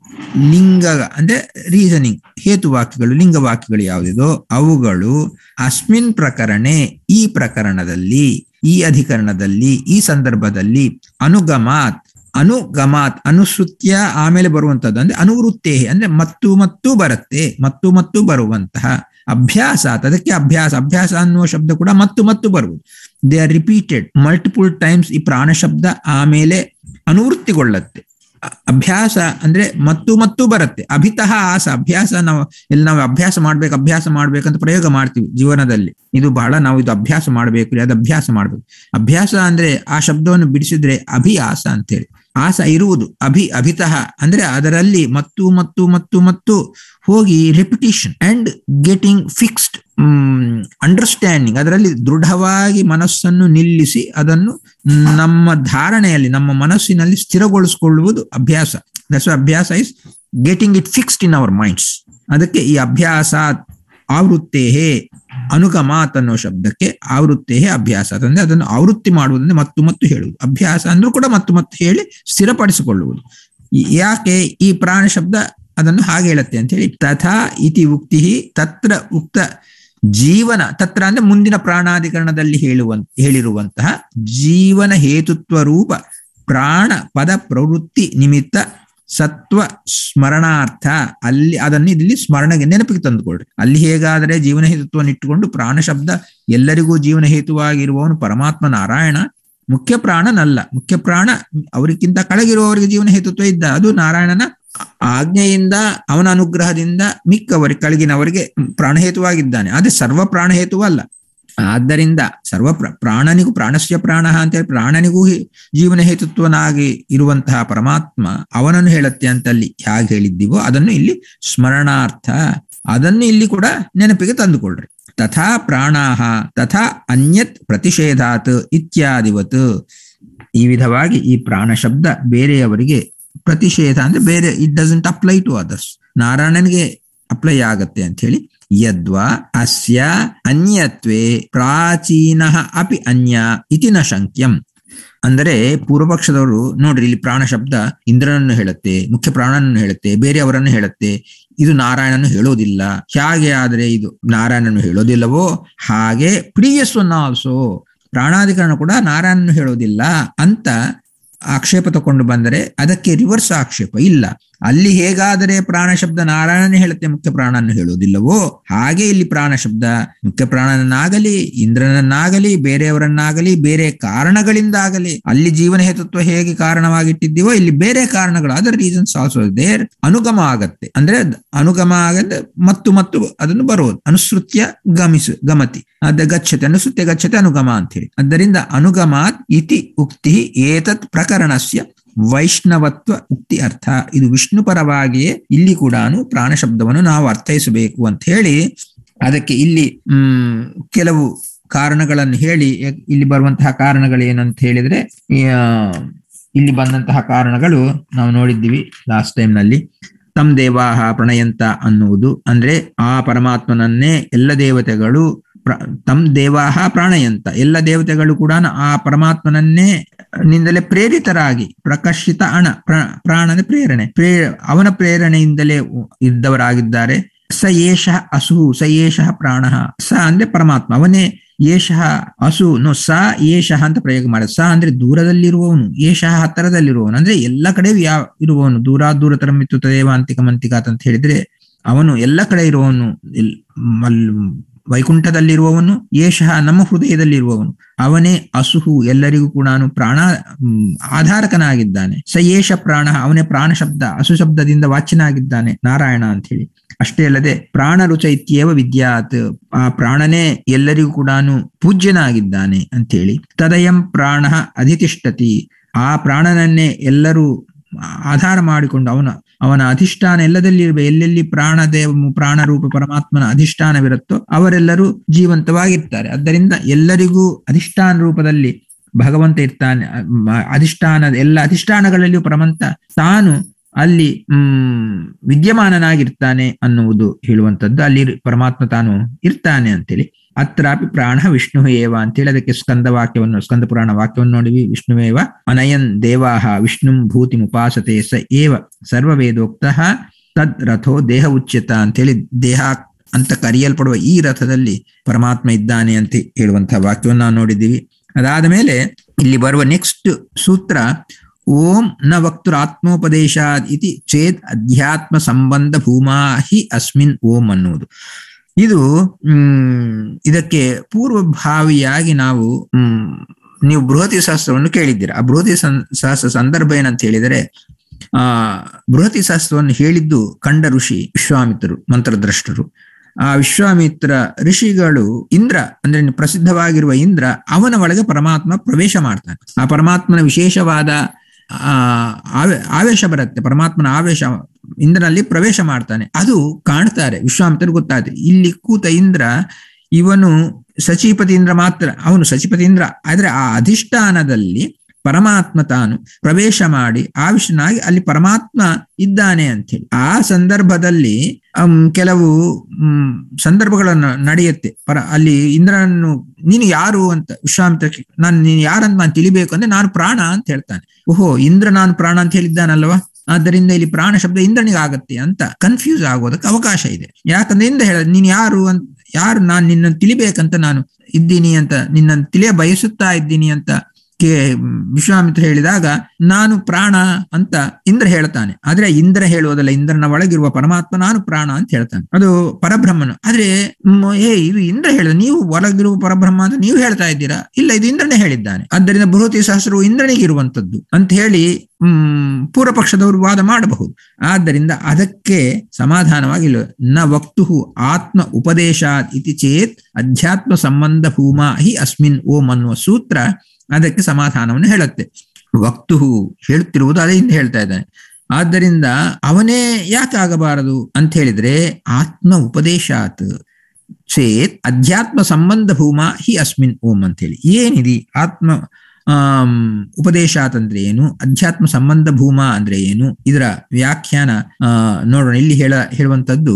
ಲಿಂಗ ಅಂದ್ರೆ ರೀಸನಿಂಗ್ ಹೇತುವಾಕ್ಯಗಳು ಲಿಂಗವಾಕ್ಯಗಳು ಯಾವುದಿದೋ ಅವುಗಳು ಅಸ್ಮಿನ್ ಪ್ರಕರಣೆ ಈ ಪ್ರಕರಣದಲ್ಲಿ ಈ ಅಧಿಕರಣದಲ್ಲಿ ಈ ಸಂದರ್ಭದಲ್ಲಿ ಅನುಗಮಾತ್ ಅನುಗಮಾತ್ ಅನುಸೃತ್ಯ ಆಮೇಲೆ ಬರುವಂತದ್ದು ಅಂದ್ರೆ ಅನುವೃತ್ತೇ ಅಂದ್ರೆ ಮತ್ತು ಮತ್ತು ಬರುತ್ತೆ ಮತ್ತು ಮತ್ತು ಬರುವಂತಹ ಅಭ್ಯಾಸ ಅದಕ್ಕೆ ಅಭ್ಯಾಸ ಅಭ್ಯಾಸ ಅನ್ನುವ ಶಬ್ದ ಕೂಡ ಮತ್ತು ಮತ್ತು ಬರುವುದು they are repeated multiple times ಈ ಪ್ರಾಣ ಶಬ್ದ ಆಮೇಲೆ ಅನುವೃತ್ತಿಗೊಳ್ಳುತ್ತೆ ಅಭ್ಯಾಸ ಅಂದ್ರೆ ಮತ್ತು ಮತ್ತು ಬರುತ್ತೆ ಅಭಿತಃ ಆಸ ಅಭ್ಯಾಸ ನಾವು ಇಲ್ಲಿ ನಾವು ಅಭ್ಯಾಸ ಮಾಡ್ಬೇಕು ಅಭ್ಯಾಸ ಮಾಡ್ಬೇಕಂತ ಪ್ರಯೋಗ ಮಾಡ್ತೀವಿ ಜೀವನದಲ್ಲಿ ಇದು ಬಹಳ ನಾವು ಇದು ಅಭ್ಯಾಸ ಮಾಡ್ಬೇಕು ಅದು ಅಭ್ಯಾಸ ಮಾಡ್ಬೇಕು ಅಭ್ಯಾಸ ಅಂದ್ರೆ ಆ ಶಬ್ದವನ್ನು ಬಿಡಿಸಿದ್ರೆ ಅಭಿಯಾಸ ಅಂತೇಳಿ ಆಸ ಇರುವುದು ಅಭಿ ಅಭಿತಃ ಅಂದ್ರೆ ಅದರಲ್ಲಿ ಮತ್ತು ಮತ್ತು ಮತ್ತು ಮತ್ತು ಹೋಗಿ repetition and getting fixed understanding ಅದರಲ್ಲಿ ದೃಢವಾಗಿ ಮನಸ್ಸನ್ನು ನಿಲ್ಲಿಸಿ ಅದನ್ನು ನಮ್ಮ ಧಾರಣೆಯಲ್ಲಿ ನಮ್ಮ ಮನಸ್ಸಿನಲ್ಲಿ ಸ್ಥಿರಗೊಳಿಸಿಕೊಳ್ಳುವುದು ಅಭ್ಯಾಸ ದಟ್ಸ್ ಅಭ್ಯಾಸ is getting it fixed in our minds ಅದಕ್ಕೆ ಈ ಅಭ್ಯಾಸ ಆವೃತ್ತೇಹೇ ಅನುಗಮಾತ್ ಅನ್ನೋ ಶಬ್ದಕ್ಕೆ ಆವೃತ್ತೇಹೇ ಅಭ್ಯಾಸ ಅಂದ್ರೆ ಅದನ್ನು ಆವೃತ್ತಿ ಮಾಡುವುದಂದ್ರೆ ಮತ್ತು ಮತ್ತು ಹೇಳುವುದು ಅಭ್ಯಾಸ ಅಂದ್ರೂ ಕೂಡ ಮತ್ತು ಮತ್ತು ಹೇಳಿ ಸ್ಥಿರಪಡಿಸಿಕೊಳ್ಳುವುದು ಯಾಕೆ ಈ ಪ್ರಾಣ ಶಬ್ದ ಅದನ್ನು ಹಾಗೆ ಹೇಳುತ್ತೆ ಅಂತ ಹೇಳಿ ತಥಾ ಇತಿ ಉಕ್ತಿ ತತ್ರ ಉಕ್ತ ಜೀವನ ತತ್ರ ಅಂದ್ರೆ ಮುಂದಿನ ಪ್ರಾಣಾಧಿಕರಣದಲ್ಲಿ ಹೇಳುವಂತ ಹೇಳಿರುವಂತಹ ಜೀವನ ಹೇತುತ್ವ ರೂಪ ಪ್ರಾಣ ಪದ ಪ್ರವೃತ್ತಿ ನಿಮಿತ್ತ ಸತ್ವ ಸ್ಮರಣಾರ್ಥ ಅಲ್ಲಿ ಅದನ್ನು ಇಲ್ಲಿ ಸ್ಮರಣೆಗೆ ನೆನಪಿಗೆ ತಂದುಕೊಳ್ಳ್ರಿ ಅಲ್ಲಿ ಹೇಗಾದರೆ ಜೀವನ ಹೇತುತ್ವವನ್ನು ಇಟ್ಟುಕೊಂಡು ಪ್ರಾಣ ಶಬ್ದ ಎಲ್ಲರಿಗೂ ಜೀವನ ಹೇತುವಾಗಿರುವವನು ಪರಮಾತ್ಮ ನಾರಾಯಣ ಮುಖ್ಯ ಪ್ರಾಣನಲ್ಲ ಮುಖ್ಯ ಪ್ರಾಣ ಅವರಿಗಿಂತ ಕೆಳಗಿರುವವರಿಗೆ ಜೀವನ ಹೇತುತ್ವ ಇದ್ದ ಅದು ನಾರಾಯಣನ ಆಜ್ಞೆಯಿಂದ ಅವನ ಅನುಗ್ರಹದಿಂದ ಮಿಕ್ಕವರಿಗೆ ಕೆಳಗಿನವರಿಗೆ ಪ್ರಾಣಹೇತುವಾಗಿದ್ದಾನೆ ಆದ್ರೆ ಸರ್ವ ಪ್ರಾಣಹೇತುವಲ್ಲ ಆದ್ದರಿಂದ ಸರ್ವ ಪ್ರಾಣನಿಗೂ ಪ್ರಾಣಸ್ಯ ಪ್ರಾಣ ಅಂತೇಳಿ ಪ್ರಾಣನಿಗೂ ಜೀವನ ಹೇತುತ್ವನಾಗಿ ಇರುವಂತಹ ಪರಮಾತ್ಮ ಅವನನ್ನು ಹೇಳುತ್ತೆ ಅಂತಲ್ಲಿ ಹೇಗೆ ಹೇಳಿದ್ದೀವೋ ಅದನ್ನು ಇಲ್ಲಿ ಸ್ಮರಣಾರ್ಥ ಅದನ್ನು ಇಲ್ಲಿ ಕೂಡ ನೆನಪಿಗೆ ತಂದುಕೊಳ್ರಿ ತಥಾ ಪ್ರಾಣಾಹ ತಥಾ ಅನ್ಯತ್ ಪ್ರತಿಷೇಧಾತ್ ಇತ್ಯಾದಿವತ್ ಈ ವಿಧವಾಗಿ ಈ ಪ್ರಾಣ ಶಬ್ದ ಬೇರೆಯವರಿಗೆ ಪ್ರತಿಷೇಧ ಅಂದ್ರೆ ಬೇರೆ it doesn't apply to others ನಾರಾಯಣನಿಗೆ ಅಪ್ಲೈ ಆಗತ್ತೆ ಅಂತ ಹೇಳಿ ಯದ್ವಾ ಅಸ್ಯ ಅನ್ಯತ್ವೇ ಪ್ರಾಚೀನ ಅಪಿ ಅನ್ಯ ಇತಿ ನ ಶಂಕ್ಯಂ ಅಂದರೆ ಪೂರ್ವಪಕ್ಷದವರು ನೋಡ್ರಿ ಇಲ್ಲಿ ಪ್ರಾಣ ಶಬ್ದ ಇಂದ್ರನನ್ನು ಹೇಳುತ್ತೆ ಮುಖ್ಯ ಪ್ರಾಣನನ್ನು ಹೇಳುತ್ತೆ ಬೇರೆಯವರನ್ನು ಹೇಳುತ್ತೆ ಇದು ನಾರಾಯಣನು ಹೇಳೋದಿಲ್ಲ ಹೇಗೆ ಆದ್ರೆ ಇದು ನಾರಾಯಣನು ಹೇಳೋದಿಲ್ಲವೋ ಹಾಗೆ ಪ್ರೀವಿಯಸ್ ಒನ್ ಆಲ್ಸೋ ಪ್ರಾಣಾಧಿಕರಣ ಕೂಡ ನಾರಾಯಣನು ಹೇಳೋದಿಲ್ಲ ಅಂತ ಆಕ್ಷೇಪ ತಕೊಂಡು ಬಂದರೆ ಅದಕ್ಕೆ ರಿವರ್ಸ್ ಆಕ್ಷೇಪ ಇಲ್ಲ ಅಲ್ಲಿ ಹೇಗಾದರೆ ಪ್ರಾಣ ಶಬ್ದ ನಾರಾಯಣನೇ ಹೇಳುತ್ತೆ ಮುಖ್ಯ ಪ್ರಾಣನ್ನು ಹೇಳುವುದಿಲ್ಲವೋ ಹಾಗೆ ಇಲ್ಲಿ ಪ್ರಾಣ ಶಬ್ದ ಮುಖ್ಯ ಪ್ರಾಣನನ್ನಾಗಲಿ ಇಂದ್ರನನ್ನಾಗಲಿ ಬೇರೆಯವರನ್ನಾಗಲಿ ಬೇರೆ ಕಾರಣಗಳಿಂದಾಗಲಿ ಅಲ್ಲಿ ಜೀವನ ಹೇತುತ್ವ ಹೇಗೆ ಕಾರಣವಾಗಿಟ್ಟಿದ್ದೀವೋ ಇಲ್ಲಿ ಬೇರೆ ಕಾರಣಗಳು ಅದರ್ ರೀಸನ್ಸ್ ಆಲ್ಸೋ ದೇರ್ ಅನುಗಮ ಆಗತ್ತೆ ಅಂದ್ರೆ ಅನುಗಮ ಆಗತ್ತೆ ಮತ್ತು ಮತ್ತು ಅದನ್ನು ಬರುವುದು ಅನುಸೃತ್ಯ ಗಮಿಸು ಗಮತಿ ಅದ ಗಚ್ಚತೆ ಅನುಸೃತ್ಯ ಗಚ್ಚತೆ ಅನುಗಮ ಅಂತ ಹೇಳಿ ಆದ್ದರಿಂದ ಅನುಗಮಾತ್ ಇತಿ ಉಕ್ತಿ ಏತತ್ ಪ್ರಕರಣಸ್ಯ ವೈಷ್ಣವತ್ವ ಉಕ್ತಿ ಅರ್ಥ ಇದು ವಿಷ್ಣು ಪರವಾಗಿಯೇ ಇಲ್ಲಿ ಕೂಡ ಪ್ರಾಣ ಶಬ್ದವನ್ನು ನಾವು ಅರ್ಥೈಸಬೇಕು ಅಂತ ಹೇಳಿ ಅದಕ್ಕೆ ಇಲ್ಲಿ ಹ್ಮ್ ಕೆಲವು ಕಾರಣಗಳನ್ನು ಹೇಳಿ ಇಲ್ಲಿ ಬರುವಂತಹ ಕಾರಣಗಳು ಏನಂತ ಹೇಳಿದ್ರೆ ಇಲ್ಲಿ ಬಂದಂತಹ ಕಾರಣಗಳು ನಾವು ನೋಡಿದ್ದೀವಿ ಲಾಸ್ಟ್ ಟೈಮ್ ನಲ್ಲಿ ತಮ್ ದೇವಾಹ ಪ್ರಣಯಂತ ಅನ್ನುವುದು ಅಂದ್ರೆ ಆ ಪರಮಾತ್ಮನನ್ನೇ ಎಲ್ಲ ದೇವತೆಗಳು ತಮ್ ದೇವಾಹ ಪ್ರಾಣಯಂತ ಎಲ್ಲ ದೇವತೆಗಳು ಕೂಡ ಆ ಪರಮಾತ್ಮನನ್ನೇ ನಿಂದಲೇ ಪ್ರೇರಿತರಾಗಿ ಪ್ರಕರ್ಷಿತ ಅಣ ಪ್ರಾಣದ ಪ್ರೇರಣೆ ಪ್ರೇ ಅವನ ಪ್ರೇರಣೆಯಿಂದಲೇ ಇದ್ದವರಾಗಿದ್ದಾರೆ ಸ ಏಷ ಅಸು ಸ ಏಷ ಪ್ರಾಣ ಸ ಅಂದ್ರೆ ಪರಮಾತ್ಮ ಅವನೇ ಏಷಃ ಅಸು ನೋ ಸ ಏಷಃ ಅಂತ ಪ್ರಯೋಗ ಮಾಡಿದ ಸ ಅಂದ್ರೆ ದೂರದಲ್ಲಿರುವವನು ಏಷಃ ಹತ್ತರದಲ್ಲಿರುವವನು ಅಂದ್ರೆ ಎಲ್ಲ ಕಡೆ ಯಾವ ಇರುವವನು ದೂರ ದೂರ ತರಮಿತ್ತು ತದೇವ ಅಂತಿಕ ಮಂತಿಕಾತ್ ಅಂತ ಹೇಳಿದ್ರೆ ಅವನು ಎಲ್ಲ ಕಡೆ ಇರುವವನು ವೈಕುಂಠದಲ್ಲಿರುವವನು ಏಷಃ ನಮ್ಮ ಹೃದಯದಲ್ಲಿರುವವನು ಅವನೇ ಅಸುಹು ಎಲ್ಲರಿಗೂ ಕೂಡ ಪ್ರಾಣ ಆಧಾರಕನಾಗಿದ್ದಾನೆ ಸ ಏಷ ಪ್ರಾಣ ಅವನೇ ಪ್ರಾಣ ಶಬ್ದ ಅಸು ಶಬ್ದದಿಂದ ವಾಚ್ಯನಾಗಿದ್ದಾನೆ ನಾರಾಯಣ ಅಂತ ಹೇಳಿ ಅಷ್ಟೇ ಅಲ್ಲದೆ ಪ್ರಾಣ ರುಚ ಇತ್ಯೇವ ವಿದ್ಯಾತ್ ಆ ಪ್ರಾಣನೇ ಎಲ್ಲರಿಗೂ ಕೂಡ ಪೂಜ್ಯನಾಗಿದ್ದಾನೆ ಅಂತೇಳಿ ತದಯಂ ಪ್ರಾಣ ಅಧಿತಿಷ್ಠತಿ ಆ ಪ್ರಾಣನನ್ನೇ ಎಲ್ಲರೂ ಆಧಾರ ಮಾಡಿಕೊಂಡು ಅವನ ಅವನ ಅಧಿಷ್ಠಾನ ಎಲ್ಲದಲ್ಲಿರುವ ಎಲ್ಲೆಲ್ಲಿ ಪ್ರಾಣದೇವ ಪ್ರಾಣ ರೂಪ ಪರಮಾತ್ಮನ ಅಧಿಷ್ಠಾನವಿರುತ್ತೋ ಅವರೆಲ್ಲರೂ ಜೀವಂತವಾಗಿರ್ತಾರೆ ಆದ್ದರಿಂದ ಎಲ್ಲರಿಗೂ ಅಧಿಷ್ಠಾನ ರೂಪದಲ್ಲಿ ಭಗವಂತ ಇರ್ತಾನೆ ಅಧಿಷ್ಠಾನದ ಎಲ್ಲ ಅಧಿಷ್ಠಾನಗಳಲ್ಲಿಯೂ ಪರಮಂತ ತಾನು ಅಲ್ಲಿ ಹ್ಮ್ ವಿದ್ಯಮಾನನಾಗಿರ್ತಾನೆ ಅನ್ನುವುದು ಹೇಳುವಂಥದ್ದು ಅಲ್ಲಿ ಪರಮಾತ್ಮ ತಾನು ಇರ್ತಾನೆ ಅಂತೇಳಿ ಅತ್ರಾಪಿ ಪ್ರಾಣ ವಿಷ್ಣು ಏವ ಅಂತೇಳಿ ಅದಕ್ಕೆ ಸ್ಕಂದ ವಾಕ್ಯವನ್ನು ಸ್ಕಂದ ಪುರಾಣ ವಾಕ್ಯವನ್ನು ನೋಡಿವಿ ವಿಷ್ಣುವೇವ ಅನಯನ್ ದೇವಾಹ ವಿಷ್ಣು ಭೂತಿ ಮುಪಾಸತೆ ಸ ಏವ ಸರ್ವವೇದೋಕ್ತ ತದ್ ರಥೋ ದೇಹ ಉಚ್ಯತ ಅಂತೇಳಿ ದೇಹ ಅಂತ ಕರೆಯಲ್ಪಡುವ ಈ ರಥದಲ್ಲಿ ಪರಮಾತ್ಮ ಇದ್ದಾನೆ ಅಂತ ಹೇಳುವಂತಹ ವಾಕ್ಯವನ್ನು ನಾವು ನೋಡಿದ್ದೀವಿ ಅದಾದ ಮೇಲೆ ಇಲ್ಲಿ ಬರುವ ನೆಕ್ಸ್ಟ್ ಸೂತ್ರ ಓಂ ನ ವಕ್ತುರ ಆತ್ಮೋಪದೇಶಾದ್ ಇತಿ ಚೇತ್ ಅಧ್ಯಾತ್ಮ ಸಂಬಂಧ ಭೂಮಾ ಹಿ ಅಸ್ಮಿನ್ ಓಂ ಅನ್ನುವುದು ಇದು ಹ್ಮ್ ಇದಕ್ಕೆ ಪೂರ್ವಭಾವಿಯಾಗಿ ನಾವು ಹ್ಮ್ ನೀವು ಬೃಹತಿ ಶಾಸ್ತ್ರವನ್ನು ಕೇಳಿದ್ದೀರಾ ಆ ಬೃಹತಿ ಶಾಸ್ತ್ರ ಸಂದರ್ಭ ಏನಂತ ಹೇಳಿದರೆ ಆ ಬೃಹತಿ ಶಾಸ್ತ್ರವನ್ನು ಹೇಳಿದ್ದು ಕಂಡ ಋಷಿ ವಿಶ್ವಾಮಿತ್ರರು ಮಂತ್ರದ್ರಷ್ಟರು ಆ ವಿಶ್ವಾಮಿತ್ರ ಋಷಿಗಳು ಇಂದ್ರ ಅಂದ್ರೆ ಪ್ರಸಿದ್ಧವಾಗಿರುವ ಇಂದ್ರ ಅವನ ಒಳಗೆ ಪರಮಾತ್ಮ ಪ್ರವೇಶ ಮಾಡ್ತಾನೆ ಆ ಪರಮಾತ್ಮನ ವಿಶೇಷವಾದ ಆ ಆವೇಶ ಬರುತ್ತೆ ಪರಮಾತ್ಮನ ಆವೇಶ ಇಂದ್ರನಲ್ಲಿ ಪ್ರವೇಶ ಮಾಡ್ತಾನೆ ಅದು ಕಾಣ್ತಾರೆ ವಿಶ್ವಾಮಿತ್ರ ಗೊತ್ತಾಯ್ತು ಇಲ್ಲಿ ಕೂತ ಇಂದ್ರ ಇವನು ಸಚಿಪತಿ ಇಂದ್ರ ಮಾತ್ರ ಅವನು ಸಚಿಪತಿ ಇಂದ್ರ ಆದ್ರೆ ಆ ಅಧಿಷ್ಠಾನದಲ್ಲಿ ಪರಮಾತ್ಮ ತಾನು ಪ್ರವೇಶ ಮಾಡಿ ಆವಿಷನಾಗಿ ಅಲ್ಲಿ ಪರಮಾತ್ಮ ಇದ್ದಾನೆ ಅಂತ ಹೇಳಿ ಆ ಸಂದರ್ಭದಲ್ಲಿ ಕೆಲವು ಹ್ಮ್ ಸಂದರ್ಭಗಳನ್ನು ನಡೆಯುತ್ತೆ ಪರ ಅಲ್ಲಿ ಇಂದ್ರನನ್ನು ನೀನು ಯಾರು ಅಂತ ವಿಶ್ವಾಮಿತ್ರ ನಾನು ನೀನು ಯಾರಂತ ನಾನು ತಿಳಿಬೇಕು ಅಂದ್ರೆ ನಾನು ಪ್ರಾಣ ಅಂತ ಹೇಳ್ತಾನೆ ಓಹೋ ಇಂದ್ರ ನಾನು ಪ್ರಾಣ ಅಂತ ಹೇಳಿದ್ದಾನಲ್ವಾ ಆದ್ದರಿಂದ ಇಲ್ಲಿ ಪ್ರಾಣ ಶಬ್ದ ಇಂದ್ರನಿಗೆ ಆಗತ್ತೆ ಅಂತ ಕನ್ಫ್ಯೂಸ್ ಆಗೋದಕ್ಕೆ ಅವಕಾಶ ಇದೆ ಯಾಕಂದ್ರೆ ಇಂದ್ರ ಹೇಳ ನೀನ್ ಯಾರು ಅಂತ ಯಾರು ನಾನು ನಿನ್ನನ್ನು ತಿಳಿಬೇಕಂತ ನಾನು ಇದ್ದೀನಿ ಅಂತ ನಿನ್ನನ್ನು ತಿಳಿಯ ಬಯಸುತ್ತಾ ಇದ್ದೀನಿ ಅಂತ ಕೆ ವಿಶ್ವಾಮಿತ್ರ ಹೇಳಿದಾಗ ನಾನು ಪ್ರಾಣ ಅಂತ ಇಂದ್ರ ಹೇಳ್ತಾನೆ ಆದ್ರೆ ಇಂದ್ರ ಹೇಳುವುದಲ್ಲ ಇಂದ್ರನ ಒಳಗಿರುವ ಪರಮಾತ್ಮ ನಾನು ಪ್ರಾಣ ಅಂತ ಹೇಳ್ತಾನೆ ಅದು ಪರಬ್ರಹ್ಮನು ಆದ್ರೆ ಏ ಇದು ಇಂದ್ರ ಹೇಳಿದ ನೀವು ಒಳಗಿರುವ ಪರಬ್ರಹ್ಮ ಅಂತ ನೀವು ಹೇಳ್ತಾ ಇದ್ದೀರಾ ಇಲ್ಲ ಇದು ಇಂದ್ರನೇ ಹೇಳಿದ್ದಾನೆ ಆದ್ದರಿಂದ ಬೃಹತಿ ಸಹಸ್ರವು ಇಂದ್ರನಿಗೆ ಇರುವಂತದ್ದು ಅಂತ ಹೇಳಿ ಹ್ಮ್ ಪೂರ್ವ ಪಕ್ಷದವರು ವಾದ ಮಾಡಬಹುದು ಆದ್ದರಿಂದ ಅದಕ್ಕೆ ಸಮಾಧಾನವಾಗಿ ನ ವಕ್ತು ಆತ್ಮ ಉಪದೇಶಾತ್ ಇತಿ ಚೇತ್ ಅಧ್ಯಾತ್ಮ ಸಂಬಂಧ ಭೂಮಾ ಹಿ ಅಸ್ಮಿನ್ ಓಂ ಅನ್ನುವ ಸೂತ್ರ ಅದಕ್ಕೆ ಸಮಾಧಾನವನ್ನು ಹೇಳುತ್ತೆ ವಕ್ತು ಹೇಳುತ್ತಿರುವುದು ಅದೇ ಹಿಂದೆ ಹೇಳ್ತಾ ಇದ್ದಾನೆ ಆದ್ದರಿಂದ ಅವನೇ ಯಾಕೆ ಆಗಬಾರದು ಅಂತ ಹೇಳಿದ್ರೆ ಆತ್ಮ ಉಪದೇಶಾತ್ ಚೇತ್ ಅಧ್ಯಾತ್ಮ ಸಂಬಂಧ ಭೂಮಾ ಹಿ ಅಸ್ಮಿನ್ ಓಂ ಅಂತ ಹೇಳಿ ಏನಿದೆ ಆತ್ಮ ಆಮ್ ಉಪದೇಶಾತ್ ಅಂದ್ರೆ ಏನು ಅಧ್ಯಾತ್ಮ ಸಂಬಂಧ ಭೂಮಾ ಅಂದ್ರೆ ಏನು ಇದರ ವ್ಯಾಖ್ಯಾನ ಆ ನೋಡೋಣ ಇಲ್ಲಿ ಹೇಳ ಹೇಳುವಂತದ್ದು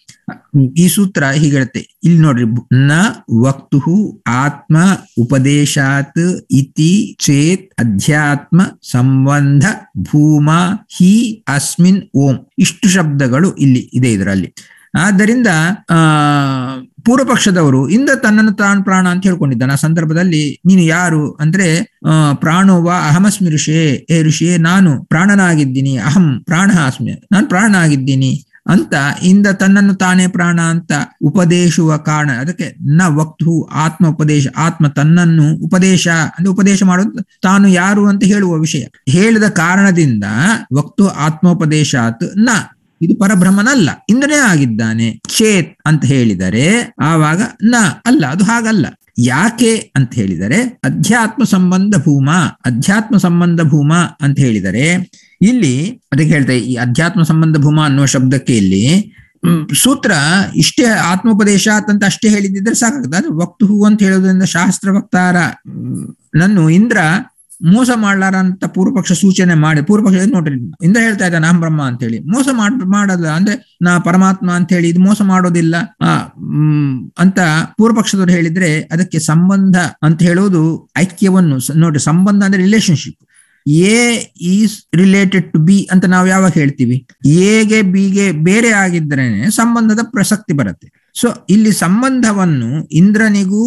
ಈ ಸೂತ್ರ ಹೀಗೆ ಹೇಳುತ್ತೆ ಇಲ್ಲಿ ನೋಡ್ರಿ ನ ವಕ್ತು ಆತ್ಮ ಉಪದೇಶಾತ್ ಇತಿ ಚೇತ್ ಅಧ್ಯಾತ್ಮ ಸಂಬಂಧ ಭೂಮಾ ಹಿ ಅಸ್ಮಿನ್ ಓಂ ಇಷ್ಟು ಶಬ್ದಗಳು ಇಲ್ಲಿ ಇದೆ ಇದರಲ್ಲಿ ಆದ್ದರಿಂದ ಆ ಪೂರ್ವ ಪಕ್ಷದವರು ಇಂದ ತನ್ನನ್ನು ತಾನು ಪ್ರಾಣ ಅಂತ ಹೇಳ್ಕೊಂಡಿದ್ದಾನೆ ಆ ಸಂದರ್ಭದಲ್ಲಿ ನೀನು ಯಾರು ಅಂದ್ರೆ ಆ ಪ್ರಾಣೋವ ಅಹಮಸ್ಮಿ ಋಷಿಯೇ ಏ ಋಷಿಯೇ ನಾನು ಪ್ರಾಣನಾಗಿದ್ದೀನಿ ಅಹಂ ಪ್ರಾಣ ಅಸ್ಮಿ ನಾನು ಪ್ರಾಣ ಆಗಿದ್ದೀನಿ ಅಂತ ಇಂದ ತನ್ನನ್ನು ತಾನೇ ಪ್ರಾಣ ಅಂತ ಉಪದೇಶುವ ಕಾರಣ ಅದಕ್ಕೆ ನ ವಕ್ತು ಆತ್ಮ ಉಪದೇಶ ಆತ್ಮ ತನ್ನನ್ನು ಉಪದೇಶ ಅಂದ್ರೆ ಉಪದೇಶ ಮಾಡೋದು ತಾನು ಯಾರು ಅಂತ ಹೇಳುವ ವಿಷಯ ಹೇಳಿದ ಕಾರಣದಿಂದ ವಕ್ತು ಆತ್ಮೋಪದೇಶಾತ್ ನ ಇದು ಪರಬ್ರಹ್ಮನಲ್ಲ ಇಂದ್ರನೇ ಆಗಿದ್ದಾನೆ ಚೇತ್ ಅಂತ ಹೇಳಿದರೆ ಆವಾಗ ನ ಅಲ್ಲ ಅದು ಹಾಗಲ್ಲ ಯಾಕೆ ಅಂತ ಹೇಳಿದರೆ ಅಧ್ಯಾತ್ಮ ಸಂಬಂಧ ಭೂಮಾ ಅಧ್ಯಾತ್ಮ ಸಂಬಂಧ ಭೂಮಾ ಅಂತ ಹೇಳಿದರೆ ಇಲ್ಲಿ ಅದಕ್ಕೆ ಹೇಳ್ತಾರೆ ಈ ಅಧ್ಯಾತ್ಮ ಸಂಬಂಧ ಭೂಮಾ ಅನ್ನುವ ಶಬ್ದಕ್ಕೆ ಇಲ್ಲಿ ಸೂತ್ರ ಇಷ್ಟೇ ಆತ್ಮೋಪದೇಶ ಅಂತ ಅಷ್ಟೇ ಹೇಳಿದ್ರೆ ಸಾಕಾಗ್ತದೆ ಅದು ವಕ್ತು ಹೂ ಅಂತ ಹೇಳೋದ್ರಿಂದ ಶಾಸ್ತ್ರ ವಕ್ತಾರ ನನ್ನು ಇಂದ್ರ ಮೋಸ ಮಾಡ್ಲಾರ ಅಂತ ಪೂರ್ವಪಕ್ಷ ಸೂಚನೆ ಮಾಡಿ ಪೂರ್ವಪಕ್ಷ ನೋಡ್ರಿ ಇಂದ್ರ ಹೇಳ್ತಾ ಇದ್ದ ನಾಂ ಬ್ರಹ್ಮ ಅಂತ ಹೇಳಿ ಮೋಸ ಮಾಡ್ ಮಾಡೋದ ಅಂದ್ರೆ ನಾ ಪರಮಾತ್ಮ ಅಂತ ಹೇಳಿ ಇದು ಮೋಸ ಮಾಡೋದಿಲ್ಲ ಆ ಹ್ಮ್ ಅಂತ ಪೂರ್ವಪಕ್ಷದವ್ರು ಹೇಳಿದ್ರೆ ಅದಕ್ಕೆ ಸಂಬಂಧ ಅಂತ ಹೇಳೋದು ಐಕ್ಯವನ್ನು ನೋಡ್ರಿ ಸಂಬಂಧ ಅಂದ್ರೆ relationship A is related to B ಅಂತ ನಾವು ಯಾವಾಗ ಹೇಳ್ತೀವಿ ಎಗೆ ಬಿಗೆ ಬೇರೆ ಆಗಿದ್ರೇನೆ ಸಂಬಂಧದ ಪ್ರಸಕ್ತಿ ಬರುತ್ತೆ ಸೊ ಇಲ್ಲಿ ಸಂಬಂಧವನ್ನು ಇಂದ್ರನಿಗೂ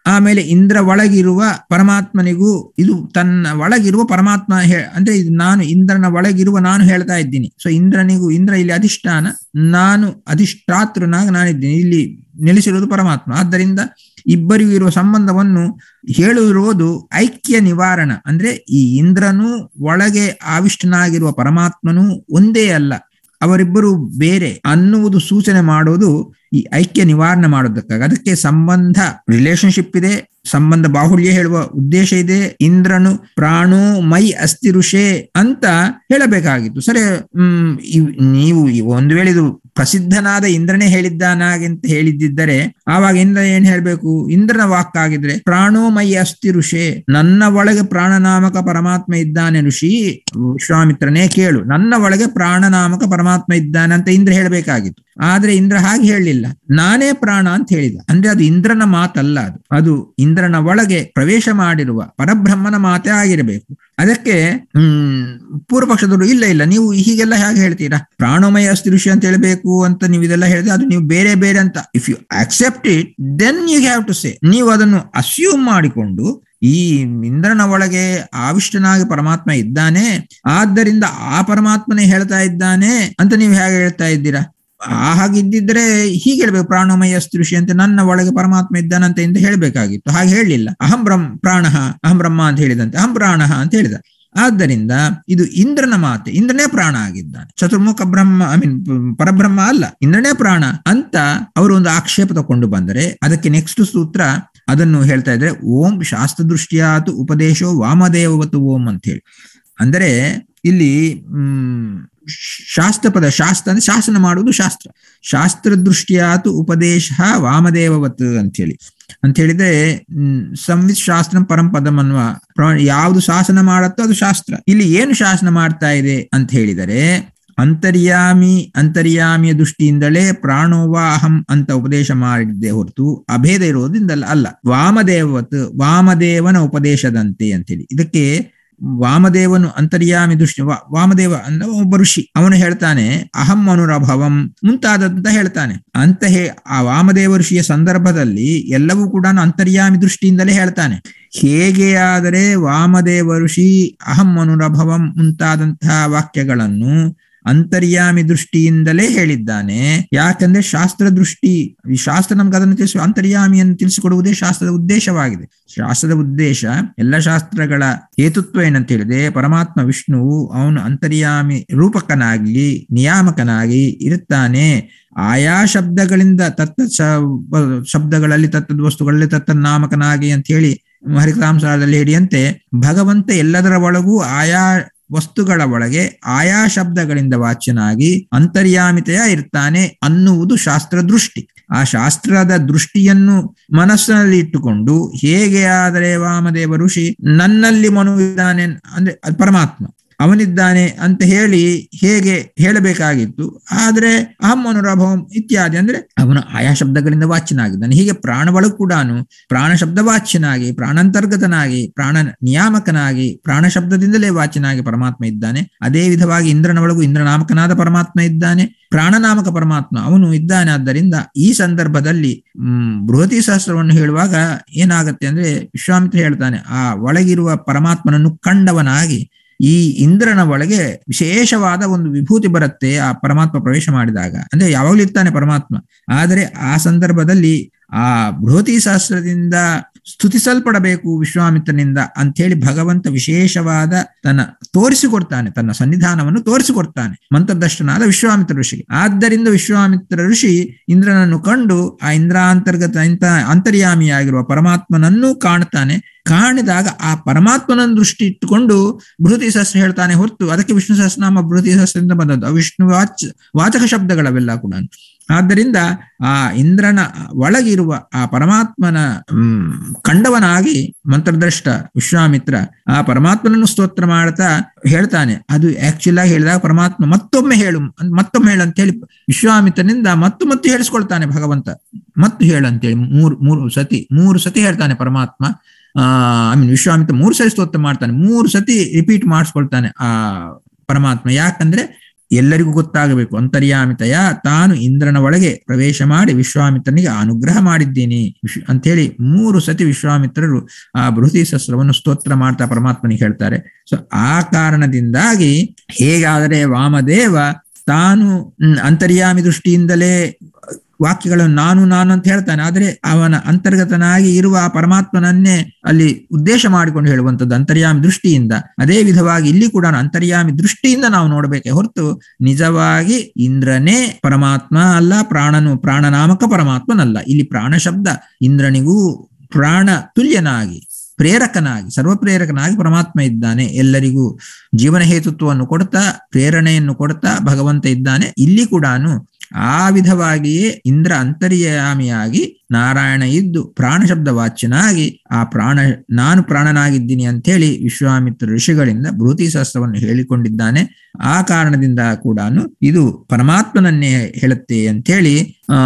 ಆಮೇಲೆ ಇಂದ್ರ ಒಳಗಿರುವ ಪರಮಾತ್ಮನಿಗೂ ಇದು ತನ್ನ ಒಳಗಿರುವ ಪರಮಾತ್ಮ ಹೇ ಅಂದ್ರೆ ಇದು ನಾನು ಇಂದ್ರನ ಒಳಗಿರುವ ನಾನು ಹೇಳ್ತಾ ಇದ್ದೀನಿ ಸೊ ಇಂದ್ರನಿಗೂ ಇಂದ್ರ ಇಲ್ಲಿ ಅಧಿಷ್ಠಾನ ನಾನು ಅಧಿಷ್ಠಾತೃನಾಗ ನಾನಿದ್ದೀನಿ ಇಲ್ಲಿ ನೆಲೆಸಿರುವುದು ಪರಮಾತ್ಮ ಆದ್ದರಿಂದ ಇಬ್ಬರಿಗೂ ಇರುವ ಸಂಬಂಧವನ್ನು ಹೇಳುತ್ತಿರುವುದು ಐಕ್ಯ ನಿವಾರಣ ಅಂದ್ರೆ ಈ ಇಂದ್ರನು ಒಳಗೆ ಆವಿಷ್ಟನಾಗಿರುವ ಪರಮಾತ್ಮನು ಒಂದೇ ಅಲ್ಲ ಅವರಿಬ್ಬರು ಬೇರೆ ಅನ್ನುವುದು ಸೂಚನೆ ಮಾಡೋದು ಈ ಐಕ್ಯ ನಿವಾರಣೆ ಮಾಡೋದಕ್ಕಾಗಿ ಅದಕ್ಕೆ ಸಂಬಂಧ ರಿಲೇಶನ್ಶಿಪ್ ಇದೆ ಸಂಬಂಧ ಬಾಹುಳ್ಯ ಹೇಳುವ ಉದ್ದೇಶ ಇದೆ ಇಂದ್ರನು ಪ್ರಾಣೋ ಮೈ ಅಸ್ಥಿ ಋಷೇ ಅಂತ ಹೇಳಬೇಕಾಗಿತ್ತು ಸರಿ ಹ್ಮ್ ನೀವು ಒಂದು ವೇಳೆ ಇದು ಪ್ರಸಿದ್ಧನಾದ ಇಂದ್ರನೇ ಹೇಳಿದ್ದಾನಾಗೆ ಅಂತ ಹೇಳಿದ್ದಿದ್ದರೆ ಆವಾಗ ಇಂದ್ರ ಏನ್ ಹೇಳ್ಬೇಕು ಇಂದ್ರನ ವಾಕ್ಕಾಗಿದ್ರೆ ಪ್ರಾಣೋ ಮೈ ಅಸ್ಥಿ ಋಷೇ ನನ್ನ ಒಳಗೆ ಪ್ರಾಣನಾಮಕ ಪರಮಾತ್ಮ ಇದ್ದಾನೆ ಋಷಿ ವಿಶ್ವಾಮಿತ್ರನೇ ಕೇಳು ನನ್ನ ಒಳಗೆ ಪ್ರಾಣನಾಮಕ ಪರಮಾತ್ಮ ಇದ್ದಾನೆ ಅಂತ ಇಂದ್ರ ಹೇಳಬೇಕಾಗಿತ್ತು ಆದ್ರೆ ಇಂದ್ರ ಹಾಗೆ ಹೇಳಲಿಲ್ಲ ನಾನೇ ಪ್ರಾಣ ಅಂತ ಹೇಳಿದ ಅಂದ್ರೆ ಅದು ಇಂದ್ರನ ಮಾತಲ್ಲ ಅದು ಅದು ಇಂದ್ರನ ಒಳಗೆ ಪ್ರವೇಶ ಮಾಡಿರುವ ಪರಬ್ರಹ್ಮನ ಮಾತೇ ಆಗಿರಬೇಕು ಅದಕ್ಕೆ ಹ್ಮ್ ಪೂರ್ವ ಪಕ್ಷದವರು ಇಲ್ಲ ಇಲ್ಲ ನೀವು ಹೀಗೆಲ್ಲ ಹೇಗೆ ಹೇಳ್ತೀರಾ ಪ್ರಾಣಮಯ ಅಸ್ತಿ ಋಷಿ ಅಂತ ಹೇಳಬೇಕು ಅಂತ ನೀವು ಇದೆಲ್ಲ ಹೇಳಿದ್ರೆ ಅದು ನೀವು ಬೇರೆ ಬೇರೆ ಅಂತ if you accept it then you have to say ನೀವು ಅದನ್ನು ಅಸ್ಯೂಮ್ ಮಾಡಿಕೊಂಡು ಈ ಇಂದ್ರನ ಒಳಗೆ ಆವಿಷ್ಟನಾಗಿ ಪರಮಾತ್ಮ ಇದ್ದಾನೆ ಆದ್ದರಿಂದ ಆ ಪರಮಾತ್ಮನೇ ಹೇಳ್ತಾ ಇದ್ದಾನೆ ಅಂತ ನೀವು ಹೇಗೆ ಹೇಳ್ತಾ ಇದ್ದೀರಾ ಆ ಹಾಗಿದ್ದಿದ್ರೆ ಹೀಗೆ ಹೇಳ್ಬೇಕು ಪ್ರಾಣಮಯ ಋಷಿ ಅಂತ ನನ್ನ ಒಳಗೆ ಪರಮಾತ್ಮ ಇದ್ದಾನಂತ ಎಂದು ಹೇಳಬೇಕಾಗಿತ್ತು ಹಾಗೆ ಹೇಳಲಿಲ್ಲ ಅಹಂ ಬ್ರಹ್ಮ ಪ್ರಾಣ ಅಹಂ ಬ್ರಹ್ಮ ಅಂತ ಹೇಳಿದಂತೆ ಅಹಂ ಪ್ರಾಣ ಅಂತ ಹೇಳಿದ ಆದ್ದರಿಂದ ಇದು ಇಂದ್ರನ ಮಾತೆ ಇಂದ್ರನೇ ಪ್ರಾಣ ಆಗಿದ್ದಾನೆ ಚತುರ್ಮುಖ ಬ್ರಹ್ಮ ಐ ಮೀನ್ ಪರಬ್ರಹ್ಮ ಅಲ್ಲ ಇಂದ್ರನೇ ಪ್ರಾಣ ಅಂತ ಅವರು ಒಂದು ಆಕ್ಷೇಪ ತಕೊಂಡು ಬಂದರೆ ಅದಕ್ಕೆ ನೆಕ್ಸ್ಟ್ ಸೂತ್ರ ಅದನ್ನು ಹೇಳ್ತಾ ಇದ್ರೆ ಓಂ ಶಾಸ್ತ್ರ ದೃಷ್ಟಿಯಾತು ಉಪದೇಶೋ ವಾಮದೇವವತು ಓಂ ಅಂತ ಹೇಳಿ ಅಂದರೆ ಇಲ್ಲಿ ಹ್ಮ್ ಶಾಸ್ತ್ರ ಪದ ಶಾಸ್ತ್ರ ಅಂದ್ರೆ ಶಾಸನ ಮಾಡುವುದು ಶಾಸ್ತ್ರ ಶಾಸ್ತ್ರ ದೃಷ್ಟಿಯಾತು ಉಪದೇಶ ವಾಮದೇವವತ್ ಅಂತ ಹೇಳಿ ಅಂತ ಹೇಳಿದ್ರೆ ಸಂವಿತ್ ಶಾಸ್ತ್ರ ಪರಂಪದಂ ಅನ್ನುವ ಯಾವುದು ಶಾಸನ ಮಾಡತ್ತೋ ಅದು ಶಾಸ್ತ್ರ ಇಲ್ಲಿ ಏನು ಶಾಸನ ಮಾಡ್ತಾ ಇದೆ ಅಂತ ಹೇಳಿದರೆ ಅಂತರ್ಯಾಮಿ ಅಂತರ್ಯಾಮಿಯ ದೃಷ್ಟಿಯಿಂದಲೇ ಪ್ರಾಣೋವಾ ಅಹಂ ಅಂತ ಉಪದೇಶ ಮಾಡಿದ್ದೆ ಹೊರತು ಅಭೇದ ಇರೋದ್ರಿಂದಲ್ಲ ಅಲ್ಲ ವಾಮದೇವತ್ ವಾಮದೇವನ ಉಪದೇಶದಂತೆ ಅಂತೇಳಿ ಇದಕ್ಕೆ ವಾಮದೇವನು ಅಂತರ್ಯಾಮಿ ದೃಷ್ಟಿ ವಾಮದೇವ ಅಂದ್ರೆ ಒಬ್ಬ ಋಷಿ ಅವನು ಹೇಳ್ತಾನೆ ಅಹಂ ಅನುರಭವಂ ಮುಂತಾದಂತ ಹೇಳ್ತಾನೆ ಅಂತ ಹೇ ಆ ವಾಮದೇವ ಋಷಿಯ ಸಂದರ್ಭದಲ್ಲಿ ಎಲ್ಲವೂ ಕೂಡ ಅಂತರ್ಯಾಮಿ ದೃಷ್ಟಿಯಿಂದಲೇ ಹೇಳ್ತಾನೆ ಹೇಗೆ ಆದರೆ ವಾಮದೇವ ಋಷಿ ಅಹಂ ಅನುರಭವಂ ಮುಂತಾದಂತಹ ವಾಕ್ಯಗಳನ್ನು ಅಂತರ್ಯಾಮಿ ದೃಷ್ಟಿಯಿಂದಲೇ ಹೇಳಿದ್ದಾನೆ ಯಾಕಂದ್ರೆ ಶಾಸ್ತ್ರ ದೃಷ್ಟಿ ಈ ಶಾಸ್ತ್ರ ನಮ್ಗೆ ಅದನ್ನು ತಿಳಿಸುವ ಅಂತರ್ಯಾಮಿಯನ್ನು ತಿಳಿಸಿಕೊಡುವುದೇ ಶಾಸ್ತ್ರದ ಉದ್ದೇಶವಾಗಿದೆ ಶಾಸ್ತ್ರದ ಉದ್ದೇಶ ಎಲ್ಲ ಶಾಸ್ತ್ರಗಳ ಹೇತುತ್ವ ಏನಂತ ಹೇಳಿದೆ ಪರಮಾತ್ಮ ವಿಷ್ಣುವು ಅವನು ಅಂತರ್ಯಾಮಿ ರೂಪಕನಾಗಿ ನಿಯಾಮಕನಾಗಿ ಇರುತ್ತಾನೆ ಆಯಾ ಶಬ್ದಗಳಿಂದ ತತ್ತ ಶಬ್ದಗಳಲ್ಲಿ ತತ್ತದ ವಸ್ತುಗಳಲ್ಲಿ ತತ್ತ ನಾಮಕನಾಗಿ ಅಂತ ಹೇಳಿ ಹರಿಕತಾಂಸಾರದಲ್ಲಿ ಹಿಡಿಯಂತೆ ಭಗವಂತ ಎಲ್ಲದರ ಒಳಗೂ ಆಯಾ ವಸ್ತುಗಳ ಒಳಗೆ ಆಯಾ ಶಬ್ದಗಳಿಂದ ವಾಚ್ಯನಾಗಿ ಅಂತರ್ಯಾಮಿತೆಯ ಇರ್ತಾನೆ ಅನ್ನುವುದು ಶಾಸ್ತ್ರ ದೃಷ್ಟಿ ಆ ಶಾಸ್ತ್ರದ ದೃಷ್ಟಿಯನ್ನು ಮನಸ್ಸಿನಲ್ಲಿ ಇಟ್ಟುಕೊಂಡು ಹೇಗೆ ಆದರೆ ವಾಮದೇವ ಋಷಿ ನನ್ನಲ್ಲಿ ಮನು ಇದ್ದಾನೆ ಅಂದ್ರೆ ಪರಮಾತ್ಮ ಅವನಿದ್ದಾನೆ ಅಂತ ಹೇಳಿ ಹೇಗೆ ಹೇಳಬೇಕಾಗಿತ್ತು ಆದ್ರೆ ಅಹಂ ಅನುರಭವಂ ಇತ್ಯಾದಿ ಅಂದ್ರೆ ಅವನು ಆಯಾ ಶಬ್ದಗಳಿಂದ ವಾಚ್ಯನಾಗಿದ್ದಾನೆ ಹೀಗೆ ಪ್ರಾಣವಳು ಕೂಡ ಪ್ರಾಣ ಶಬ್ದ ವಾಚ್ಯನಾಗಿ ಪ್ರಾಣಾಂತರ್ಗತನಾಗಿ ಪ್ರಾಣ ನಿಯಾಮಕನಾಗಿ ಪ್ರಾಣ ಶಬ್ದದಿಂದಲೇ ವಾಚ್ಯನಾಗಿ ಪರಮಾತ್ಮ ಇದ್ದಾನೆ ಅದೇ ವಿಧವಾಗಿ ಇಂದ್ರನ ಒಳಗೂ ಇಂದ್ರನಾಮಕನಾದ ಪರಮಾತ್ಮ ಇದ್ದಾನೆ ಪ್ರಾಣನಾಮಕ ಪರಮಾತ್ಮ ಅವನು ಇದ್ದಾನೆ ಆದ್ದರಿಂದ ಈ ಸಂದರ್ಭದಲ್ಲಿ ಹ್ಮ್ ಬೃಹತಿ ಸಹಸ್ರವನ್ನು ಹೇಳುವಾಗ ಏನಾಗತ್ತೆ ಅಂದ್ರೆ ವಿಶ್ವಾಮಿತ್ರ ಹೇಳ್ತಾನೆ ಆ ಒಳಗಿರುವ ಪರಮಾತ್ಮನನ್ನು ಕಂಡವನಾಗಿ ಈ ಇಂದ್ರನ ಒಳಗೆ ವಿಶೇಷವಾದ ಒಂದು ವಿಭೂತಿ ಬರುತ್ತೆ ಆ ಪರಮಾತ್ಮ ಪ್ರವೇಶ ಮಾಡಿದಾಗ ಅಂದ್ರೆ ಯಾವಾಗ್ಲೂ ಇರ್ತಾನೆ ಪರಮಾತ್ಮ ಆದರೆ ಆ ಸಂದರ್ಭದಲ್ಲಿ ಆ ಬೃಹತಿ ಸಹಸ್ರದಿಂದ ಸ್ತುತಿಸಲ್ಪಡಬೇಕು ವಿಶ್ವಾಮಿತ್ರನಿಂದ ಅಂಥೇಳಿ ಭಗವಂತ ವಿಶೇಷವಾದ ತನ್ನ ತೋರಿಸಿಕೊಡ್ತಾನೆ ತನ್ನ ಸನ್ನಿಧಾನವನ್ನು ತೋರಿಸಿಕೊಡ್ತಾನೆ ಮಂತ್ರದಷ್ಟನಾದ ವಿಶ್ವಾಮಿತ್ರ ಋಷಿಗೆ ಆದ್ದರಿಂದ ವಿಶ್ವಾಮಿತ್ರ ಋಷಿ ಇಂದ್ರನನ್ನು ಕಂಡು ಆ ಇಂದ್ರಾಂತರ್ಗತ ಇಂತ ಅಂತರ್ಯಾಮಿಯಾಗಿರುವ ಪರಮಾತ್ಮನನ್ನು ಕಾಣ್ತಾನೆ ಕಾಣಿದಾಗ ಆ ಪರಮಾತ್ಮನ ದೃಷ್ಟಿ ಇಟ್ಟುಕೊಂಡು ಬೃಹತಿ ಸಹಸ್ರ ಹೇಳ್ತಾನೆ ಹೊರತು ಅದಕ್ಕೆ ವಿಷ್ಣು ಸಹಸ್ರನಾಮ ಬೃಹತಿ ಸಹಸ್ರದಿಂದ ಬಂದದ್ದು ವಿಷ್ಣು ವಾಚ ವಾಚಕ ಶಬ್ದಗಳವೆಲ್ಲ ಕೂಡ ಆದ್ದರಿಂದ ಆ ಇಂದ್ರನ ಒಳಗಿರುವ ಆ ಪರಮಾತ್ಮನ ಹ್ಮ್ ಕಂಡವನಾಗಿ ಮಂತ್ರದ್ರಷ್ಟ ವಿಶ್ವಾಮಿತ್ರ ಆ ಪರಮಾತ್ಮನನ್ನು ಸ್ತೋತ್ರ ಮಾಡ್ತಾ ಹೇಳ್ತಾನೆ ಅದು ಆಕ್ಚುಲ್ ಆಗಿ ಹೇಳಿದಾಗ ಪರಮಾತ್ಮ ಮತ್ತೊಮ್ಮೆ ಹೇಳು ಮತ್ತೊಮ್ಮೆ ಹೇಳು ಅಂತ ಹೇಳಿ ವಿಶ್ವಾಮಿತ್ರನಿಂದ ಮತ್ತು ಮತ್ತು ಹೇಳಿಸ್ಕೊಳ್ತಾನೆ ಭಗವಂತ ಮತ್ತು ಹೇಳು ಅಂತೇಳಿ ಮೂರು ಮೂರು ಸತಿ ಮೂರು ಸತಿ ಹೇಳ್ತಾನೆ ಪರಮಾತ್ಮ ಆ ಐ ಮೀನ್ ವಿಶ್ವಾಮಿತ್ರ ಮೂರು ಸತಿ ಸ್ತೋತ್ರ ಮಾಡ್ತಾನೆ ಮೂರು ಸತಿ ರಿಪೀಟ್ ಮಾಡಿಸ್ಕೊಳ್ತಾನೆ ಆ ಪರಮಾತ್ಮ ಯಾಕಂದ್ರೆ ಎಲ್ಲರಿಗೂ ಗೊತ್ತಾಗಬೇಕು ಅಂತರ್ಯಾಮಿತಯ ತಾನು ಇಂದ್ರನ ಒಳಗೆ ಪ್ರವೇಶ ಮಾಡಿ ವಿಶ್ವಾಮಿತ್ರನಿಗೆ ಅನುಗ್ರಹ ಮಾಡಿದ್ದೀನಿ ವಿಶ್ವ ಅಂತೇಳಿ ಮೂರು ಸತಿ ವಿಶ್ವಾಮಿತ್ರರು ಆ ಬೃಹತಿ ಶಸ್ತ್ರವನ್ನು ಸ್ತೋತ್ರ ಮಾಡ್ತಾ ಪರಮಾತ್ಮನಿಗೆ ಹೇಳ್ತಾರೆ ಸೊ ಆ ಕಾರಣದಿಂದಾಗಿ ಹೇಗಾದರೆ ವಾಮದೇವ ತಾನು ಹ್ಮ್, ಅಂತರ್ಯಾಮಿ ದೃಷ್ಟಿಯಿಂದಲೇ ವಾಕ್ಯಗಳನ್ನು ನಾನು ನಾನು ಅಂತ ಹೇಳ್ತಾನೆ ಆದ್ರೆ ಅವನ ಅಂತರ್ಗತನಾಗಿ ಇರುವ ಆ ಪರಮಾತ್ಮನನ್ನೇ ಅಲ್ಲಿ ಉದ್ದೇಶ ಮಾಡಿಕೊಂಡು ಹೇಳುವಂಥದ್ದು ಅಂತರ್ಯಾಮಿ ದೃಷ್ಟಿಯಿಂದ ಅದೇ ವಿಧವಾಗಿ ಇಲ್ಲಿ ಕೂಡ ಅಂತರ್ಯಾಮಿ ದೃಷ್ಟಿಯಿಂದ ನಾವು ನೋಡಬೇಕೆ ಹೊರತು ನಿಜವಾಗಿ ಇಂದ್ರನೇ ಪರಮಾತ್ಮ ಅಲ್ಲ ಪ್ರಾಣನು ಪ್ರಾಣನಾಮಕ ಪರಮಾತ್ಮನಲ್ಲ ಇಲ್ಲಿ ಪ್ರಾಣ ಶಬ್ದ ಇಂದ್ರನಿಗೂ ಪ್ರಾಣ ತುಲ್ಯನಾಗಿ ಪ್ರೇರಕನಾಗಿ ಸರ್ವಪ್ರೇರಕನಾಗಿ ಪರಮಾತ್ಮ ಇದ್ದಾನೆ ಎಲ್ಲರಿಗೂ ಜೀವನ ಹೇತುತ್ವವನ್ನು ಕೊಡ್ತಾ ಪ್ರೇರಣೆಯನ್ನು ಕೊಡ್ತಾ ಭಗವಂತ ಇದ್ದಾನೆ ಇಲ್ಲಿ ಕೂಡ ಆ ವಿಧವಾಗಿಯೇ ಇಂದ್ರ ಅಂತರ್ಯಾಮಿಯಾಗಿ ನಾರಾಯಣ ಇದ್ದು ಪ್ರಾಣ ಶಬ್ದ ವಾಚ್ಯನಾಗಿ ಆ ಪ್ರಾಣ ನಾನು ಪ್ರಾಣನಾಗಿದ್ದೀನಿ ಅಂತೇಳಿ ವಿಶ್ವಾಮಿತ್ರ ಋಷಿಗಳಿಂದ ಬೃಹತಿ ಶಾಸ್ತ್ರವನ್ನು ಹೇಳಿಕೊಂಡಿದ್ದಾನೆ ಆ ಕಾರಣದಿಂದ ಕೂಡ ಇದು ಪರಮಾತ್ಮನನ್ನೇ ಹೇಳುತ್ತೆ ಅಂತೇಳಿ ಆ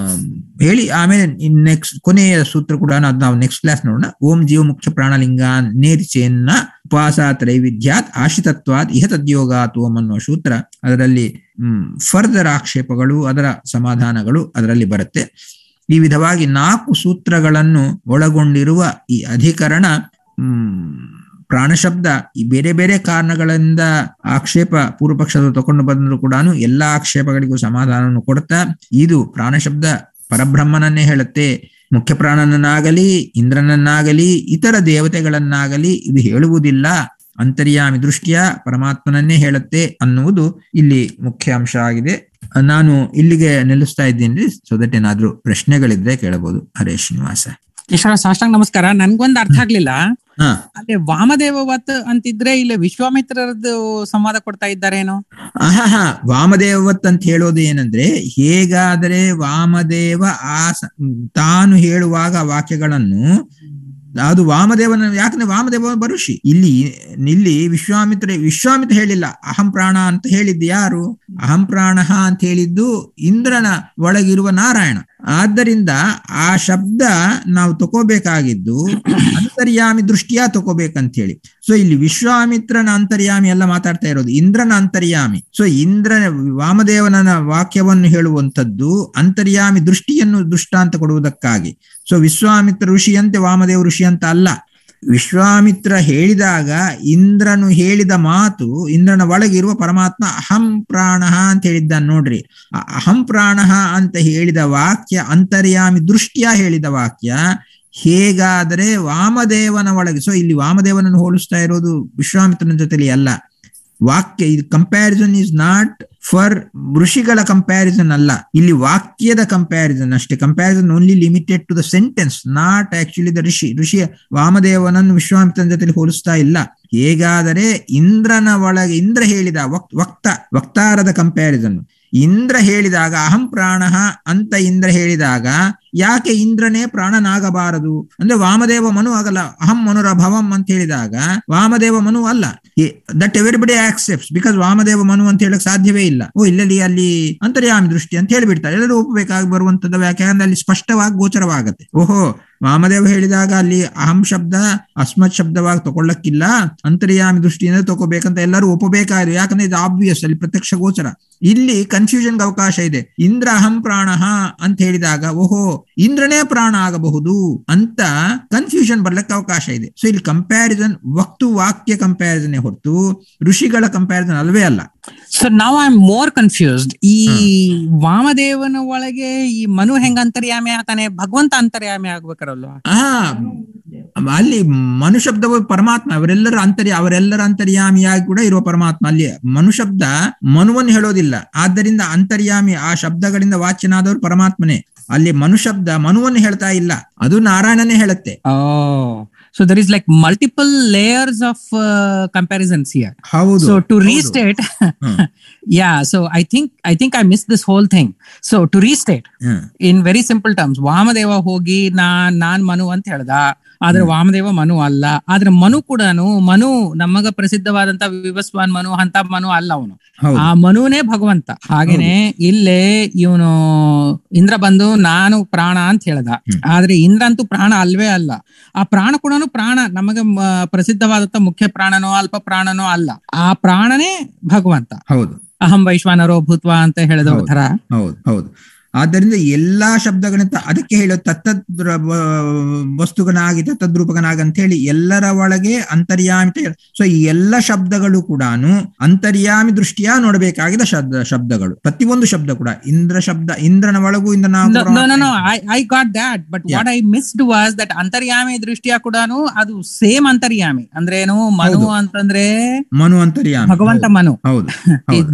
ಹೇಳಿ ಆಮೇಲೆ ನೆಕ್ಸ್ಟ್ ಕೊನೆಯ ಸೂತ್ರ ಕೂಡ ಅದು ನಾವು ನೆಕ್ಸ್ಟ್ ಕ್ಲಾಸ್ ನೋಡೋಣ ಓಂ ಜೀವ ಮುಖ್ಯ ಪ್ರಾಣಲಿಂಗ ನೇರ್ಚೇನ್ನ ಉಪಾಸ ತ್ರೈವಿಧ್ಯಾತ್ ಆಶಿತತ್ವಾತ್ ಇಹ ತದ್ಯೋಗಾತ್ ಓಂ ಅನ್ನುವ ಸೂತ್ರ ಅದರಲ್ಲಿ ಹ್ಮ್ ಫರ್ದರ್ ಆಕ್ಷೇಪಗಳು ಅದರ ಸಮಾಧಾನಗಳು ಅದರಲ್ಲಿ ಬರುತ್ತೆ ಈ ವಿಧವಾಗಿ ನಾಲ್ಕು ಸೂತ್ರಗಳನ್ನು ಒಳಗೊಂಡಿರುವ ಈ ಅಧಿಕರಣ ಹ್ಮ್ ಪ್ರಾಣಶಬ್ದ ಈ ಬೇರೆ ಬೇರೆ ಕಾರಣಗಳಿಂದ ಆಕ್ಷೇಪ ಪೂರ್ವ ಪಕ್ಷದ ತಗೊಂಡು ಬಂದರೂ ಕೂಡ ಎಲ್ಲಾ ಆಕ್ಷೇಪಗಳಿಗೂ ಸಮಾಧಾನವನ್ನು ಕೊಡ್ತಾ ಇದು ಪ್ರಾಣಶಬ್ದ ಪರಬ್ರಹ್ಮನನ್ನೇ ಹೇಳುತ್ತೆ ಮುಖ್ಯ ಪ್ರಾಣನನ್ನಾಗಲಿ ಇಂದ್ರನನ್ನಾಗಲಿ ಇತರ ದೇವತೆಗಳನ್ನಾಗಲಿ ಇದು ಹೇಳುವುದಿಲ್ಲ ಅಂತರ್ಯಾಮಿ ದೃಷ್ಟಿಯ ಪರಮಾತ್ಮನನ್ನೇ ಹೇಳುತ್ತೆ ಅನ್ನುವುದು ಇಲ್ಲಿ ಮುಖ್ಯ ಅಂಶ ಆಗಿದೆ ನಾನು ಇಲ್ಲಿಗೆ ನಿಲ್ಲಿಸ್ತಾ ಇದ್ದೀನಿ ಸೊ ದಟ್ ಏನಾದ್ರೂ ಪ್ರಶ್ನೆಗಳಿದ್ರೆ ಕೇಳಬಹುದು ಹರೇ ಶ್ರೀನಿವಾಸ ಈಶ್ವರ ಸಾಷ್ಟಾಂಗ ನಮಸ್ಕಾರ ನನ್ಗೊಂದ್ ಅರ್ಥ ಆಗ್ಲಿಲ್ಲ ಹಾ ಅಲ್ಲಿ ವಾಮದೇವವತ್ ಅಂತಿದ್ರೆ ಇಲ್ಲಿ ವಿಶ್ವಾಮಿತ್ರರದ್ದು ಸಂವಾದ ಕೊಡ್ತಾ ಇದ್ದಾರೇನೋ ಆಹಾ ವಾಮದೇವತ್ ಅಂತ ಹೇಳೋದು ಏನಂದ್ರೆ ಹೇಗಾದರೆ ವಾಮದೇವ ಆ ಸ- ತಾನು ಹೇಳುವಾಗ ವಾಕ್ಯಗಳನ್ನು ಅದು ವಾಮದೇವನ ಯಾಕಂದ್ರೆ ವಾಮದೇವ ಬರುಷಿ ಇಲ್ಲಿ ಇಲ್ಲಿ ವಿಶ್ವಾಮಿತ್ರ ವಿಶ್ವಾಮಿತ್ರ ಹೇಳಿಲ್ಲ ಅಹಂ ಪ್ರಾಣ ಅಂತ ಹೇಳಿದ್ದು ಯಾರು ಅಹಂ ಪ್ರಾಣ ಅಂತ ಹೇಳಿದ್ದು ಇಂದ್ರನ ಒಳಗಿರುವ ನಾರಾಯಣ ಆದ್ದರಿಂದ ಆ ಶಬ್ದ ನಾವು ತಗೋಬೇಕಾಗಿದ್ದು ಅಂತರ್ಯಾಮಿ ದೃಷ್ಟಿಯ ತಗೋಬೇಕಂತ ಹೇಳಿ ಸೊ ಇಲ್ಲಿ ವಿಶ್ವಾಮಿತ್ರನ ಅಂತರ್ಯಾಮಿ ಎಲ್ಲ ಮಾತಾಡ್ತಾ ಇರೋದು ಇಂದ್ರನ ಅಂತರ್ಯಾಮಿ ಸೊ ಇಂದ್ರನ ವಾಮದೇವನ ವಾಕ್ಯವನ್ನು ಹೇಳುವಂಥದ್ದು ಅಂತರ್ಯಾಮಿ ದೃಷ್ಟಿಯನ್ನು ದೃಷ್ಟಾಂತ ಕೊಡುವುದಕ್ಕಾಗಿ ಸೊ ವಿಶ್ವಾಮಿತ್ರ ಋಷಿಯಂತೆ ವಾಮದೇವ ಋಷಿ ಅಂತ ಅಲ್ಲ ವಿಶ್ವಾಮಿತ್ರ ಹೇಳಿದಾಗ ಇಂದ್ರನು ಹೇಳಿದ ಮಾತು ಇಂದ್ರನ ಒಳಗಿರುವ ಪರಮಾತ್ಮ ಅಹಂ ಪ್ರಾಣ ಅಂತ ಹೇಳಿದ್ದಾನೆ ನೋಡ್ರಿ ಆ ಅಹಂ ಪ್ರಾಣ ಅಂತ ಹೇಳಿದ ವಾಕ್ಯ ಅಂತರ್ಯಾಮಿ ದೃಷ್ಟಿಯ ಹೇಳಿದ ವಾಕ್ಯ ಹೇಗಾದರೆ ವಾಮದೇವನ ಒಳಗೆ ಸೊ ಇಲ್ಲಿ ವಾಮದೇವನನ್ನು ಹೋಲಿಸ್ತಾ ಇರೋದು ವಿಶ್ವಾಮಿತ್ರನ ಜೊತೆಲಿ ಅಲ್ಲ ವಾಕ್ಯ ಇದು ಕಂಪ್ಯಾರಿಸನ್ ಇಸ್ ನಾಟ್ ಫಾರ್ ಋಷಿಗಳ ಕಂಪ್ಯಾರಿಸನ್ ಅಲ್ಲ ಇಲ್ಲಿ ವಾಕ್ಯದ ಕಂಪ್ಯಾರಿಸನ್ ಅಷ್ಟೇ comparison only limited to the sentence not actually the ಋಷಿ ಋಷಿಯ ವಾಮದೇವನನ್ನು ವಿಶ್ವಾಮಿತ್ರನ ಜೊತೆಲಿ ಹೋಲಿಸ್ತಾ ಇಲ್ಲ ಹೇಗಾದರೆ ಇಂದ್ರನ ಒಳಗೆ ಇಂದ್ರ ಹೇಳಿದ ವಕ್ ವಕ್ತ ವಕ್ತಾರದ ಕಂಪ್ಯಾರಿಸನ್ ಇಂದ್ರ ಹೇಳಿದಾಗ ಅಹಂ ಪ್ರಾಣ ಅಂತ ಇಂದ್ರ ಹೇಳಿದಾಗ ಯಾಕೆ ಇಂದ್ರನೇ ಪ್ರಾಣನಾಗಬಾರದು ಅಂದ್ರೆ ವಾಮದೇವ ಮನು ಆಗಲ್ಲ ಅಹಂ ಮನುರಭವಂ ಅಂತ ಹೇಳಿದಾಗ ವಾಮದೇವ ಮನು ಅಲ್ಲ that everybody accepts because Vamadeva Manu ಅಂತ ಹೇಳಕ್ ಸಾಧ್ಯವೇ ಇಲ್ಲ ಓ ಇಲ್ಲಲ್ಲಿ ಅಲ್ಲಿ ಅಂತರ್ಯಾಮಿ ದೃಷ್ಟಿ ಅಂತ ಹೇಳಿಬಿಡ್ತಾರೆ ಎಲ್ಲರೂ ಒಪ್ಪಬೇಕಾಗಿ ಬರುವಂತದ್ದು ಯಾಕೆಂದ್ರೆ ಅಲ್ಲಿ ಸ್ಪಷ್ಟವಾಗಿ ಗೋಚರವಾಗತ್ತೆ ಓಹೋ ವಾಮದೇವ ಹೇಳಿದಾಗ ಅಲ್ಲಿ ಅಹಂ ಶಬ್ದ ಅಸ್ಮತ್ ಶಬ್ದವಾಗಿ ತಗೊಳ್ಳಕ್ಕಿಲ್ಲ ಅಂತರ್ಯಾಮಿ ದೃಷ್ಟಿಯಿಂದ ತಗೋಬೇಕಂತ ಎಲ್ಲರೂ ಒಪ್ಪಬೇಕಾಗಿದೆ ಯಾಕಂದ್ರೆ ಇದು ಆಬ್ವಿಯಸ್ ಅಲ್ಲಿ ಪ್ರತ್ಯಕ್ಷ ಗೋಚರ ಇಲ್ಲಿ ಕನ್ಫ್ಯೂಷನ್ಗೆ ಅವಕಾಶ ಇದೆ ಇಂದ್ರ ಅಹಂ ಪ್ರಾಣ ಅಂತ ಹೇಳಿದಾಗ ಓಹೋ ಇಂದ್ರನೇ ಪ್ರಾಣ ಆಗಬಹುದು ಅಂತ ಕನ್ಫ್ಯೂಷನ್ ಬರ್ಲಿಕ್ಕೆ ಅವಕಾಶ ಇದೆ ಸೊ ಇಲ್ಲಿ ಕಂಪ್ಯಾರಿಸನ್ ವಕ್ತು ವಾಕ್ಯ ಕಂಪ್ಯಾರಿಸನ್ ಹೊರತು ಋಷಿಗಳ ಕಂಪ್ಯಾರಿಸನ್ ಅಲ್ವೇ ಅಲ್ಲ ಸೊ ನಾವ್ ಐ ಆಮ್ ಮೋರ್ ಕನ್ಫ್ಯೂಸ್ಡ್ ಈ ವಾಮದೇವನ ಒಳಗೆ ಈ ಮನು ಹೆಂಗ ಅಂತರ್ಯಾಮಿ ಆಗ್ತಾನೆ ಭಗವಂತ ಅಂತರ್ಯಾಮಿ ಆಗ್ಬೇಕರಲ್ವಾ ಆ ಅಲ್ಲಿ ಮನುಶಬ್ದವು ಪರಮಾತ್ಮ ಅವರೆಲ್ಲರ ಅಂತರ್ಯ ಅವರೆಲ್ಲರ ಅಂತರ್ಯಾಮಿಯಾಗಿ ಕೂಡ ಇರುವ ಪರಮಾತ್ಮ ಅಲ್ಲಿ ಮನುಶಬ್ದ ಮನುವನ್ನು ಹೇಳೋದಿಲ್ಲ ಆದ್ದರಿಂದ ಅಂತರ್ಯಾಮಿ ಆ ಶಬ್ದಗಳಿಂದ ವಾಚ್ಯನಾದವರು ಪರಮಾತ್ಮನೇ ಅಲ್ಲಿ ಮನುಶಬ್ದ ಮನುವನ್ನು ಹೇಳ್ತಾ ಇಲ್ಲ ಅದು ನಾರಾಯಣನೇ ಹೇಳುತ್ತೆ oh so there is like multiple layers of comparisons here ಹೌದು ಸೊ ಟು ಹೌದು. Restate hmm. Yeah so I think I think I miss this whole thing so to restate hmm. In very simple terms Vamadeva ಹೋಗಿ ನಾನ್ ನಾನ್ ಮನು ಅಂತ ಹೇಳ್ದ ಆದ್ರೆ ವಾಮದೇವ ಮನು ಅಲ್ಲ ಆದ್ರೆ ಮನು ಕೂಡ ಮನು ನಮಗ ಪ್ರಸಿದ್ಧವಾದಂತ ವಿವಸ್ವಾನ್ ಮನು ಅಂತ ಮನು ಅಲ್ಲ ಅವನು ಹೌದು ಆ ಮನುನೇ ಭಗವಂತ ಹಾಗೇನೆ ಇಲ್ಲೇ ಇವನು ಇಂದ್ರ ಬಂದು ನಾನು ಪ್ರಾಣ ಅಂತ ಹೇಳ್ದ ಹ್ಮ್. ಆದ್ರೆ ಇಂದ್ರ ಅಂತೂ ಪ್ರಾಣ ಅಲ್ವೇ ಅಲ್ಲ ಆ ಪ್ರಾಣ ಕೂಡ ಪ್ರಾಣ ನಮಗೆ ಮ- ಪ್ರಸಿದ್ಧವಾದಂತ ಮುಖ್ಯ ಪ್ರಾಣನೋ ಅಲ್ಪ ಪ್ರಾಣನೋ ಅಲ್ಲ ಆ ಪ್ರಾಣನೇ ಭಗವಂತ ಹೌದು ಅಹಂ ವೈಶ್ವಾನರೋ ಭೂತ್ವ ಅಂತ ಹೇಳಿದ ಹೌದು. ತರ ಹೌದು ಹೌದು ಆದ್ದರಿಂದ ಎಲ್ಲಾ ಶಬ್ದಗಳಂತ ಅದಕ್ಕೆ ಹೇಳೋ ತತ್ತದ್ ವಸ್ತುಗನಾಗಿ ತತ್ತದ್ರೂಪಗನಾಗಿ ಅಂತ ಹೇಳಿ ಎಲ್ಲರ ಒಳಗೆ ಅಂತರ್ಯಾಮಿ ಸೊ ಈ ಎಲ್ಲ ಶಬ್ದಗಳು ಕೂಡ ಅಂತರ್ಯಾಮಿ ದೃಷ್ಟಿಯ ನೋಡಬೇಕಾಗಿದ ಶಬ್ದ ಶಬ್ದಗಳು ಪ್ರತಿಯೊಂದು ಶಬ್ದ ಕೂಡ ಇಂದ್ರ ಶಬ್ದ ಇಂದ್ರನ ಒಳಗೂ ಇಂದ್ರನ No, no, no, no. I, I got that. But what I missed was that ಅಂತರ್ಯಾಮಿ ದೃಷ್ಟಿಯ ಕೂಡ ಅದು ಸೇಮ್ ಅಂತರ್ಯಾಮಿ ಅಂದ್ರೆ ಏನು ಮನು ಹೌದು. ಅಂತಂದ್ರೆ ಮನು ಅಂತರ್ಯಾಮಿ ಭಗವಂತ ಹೌದು, ಮನು ಹೌದು ಈ ಹೌದು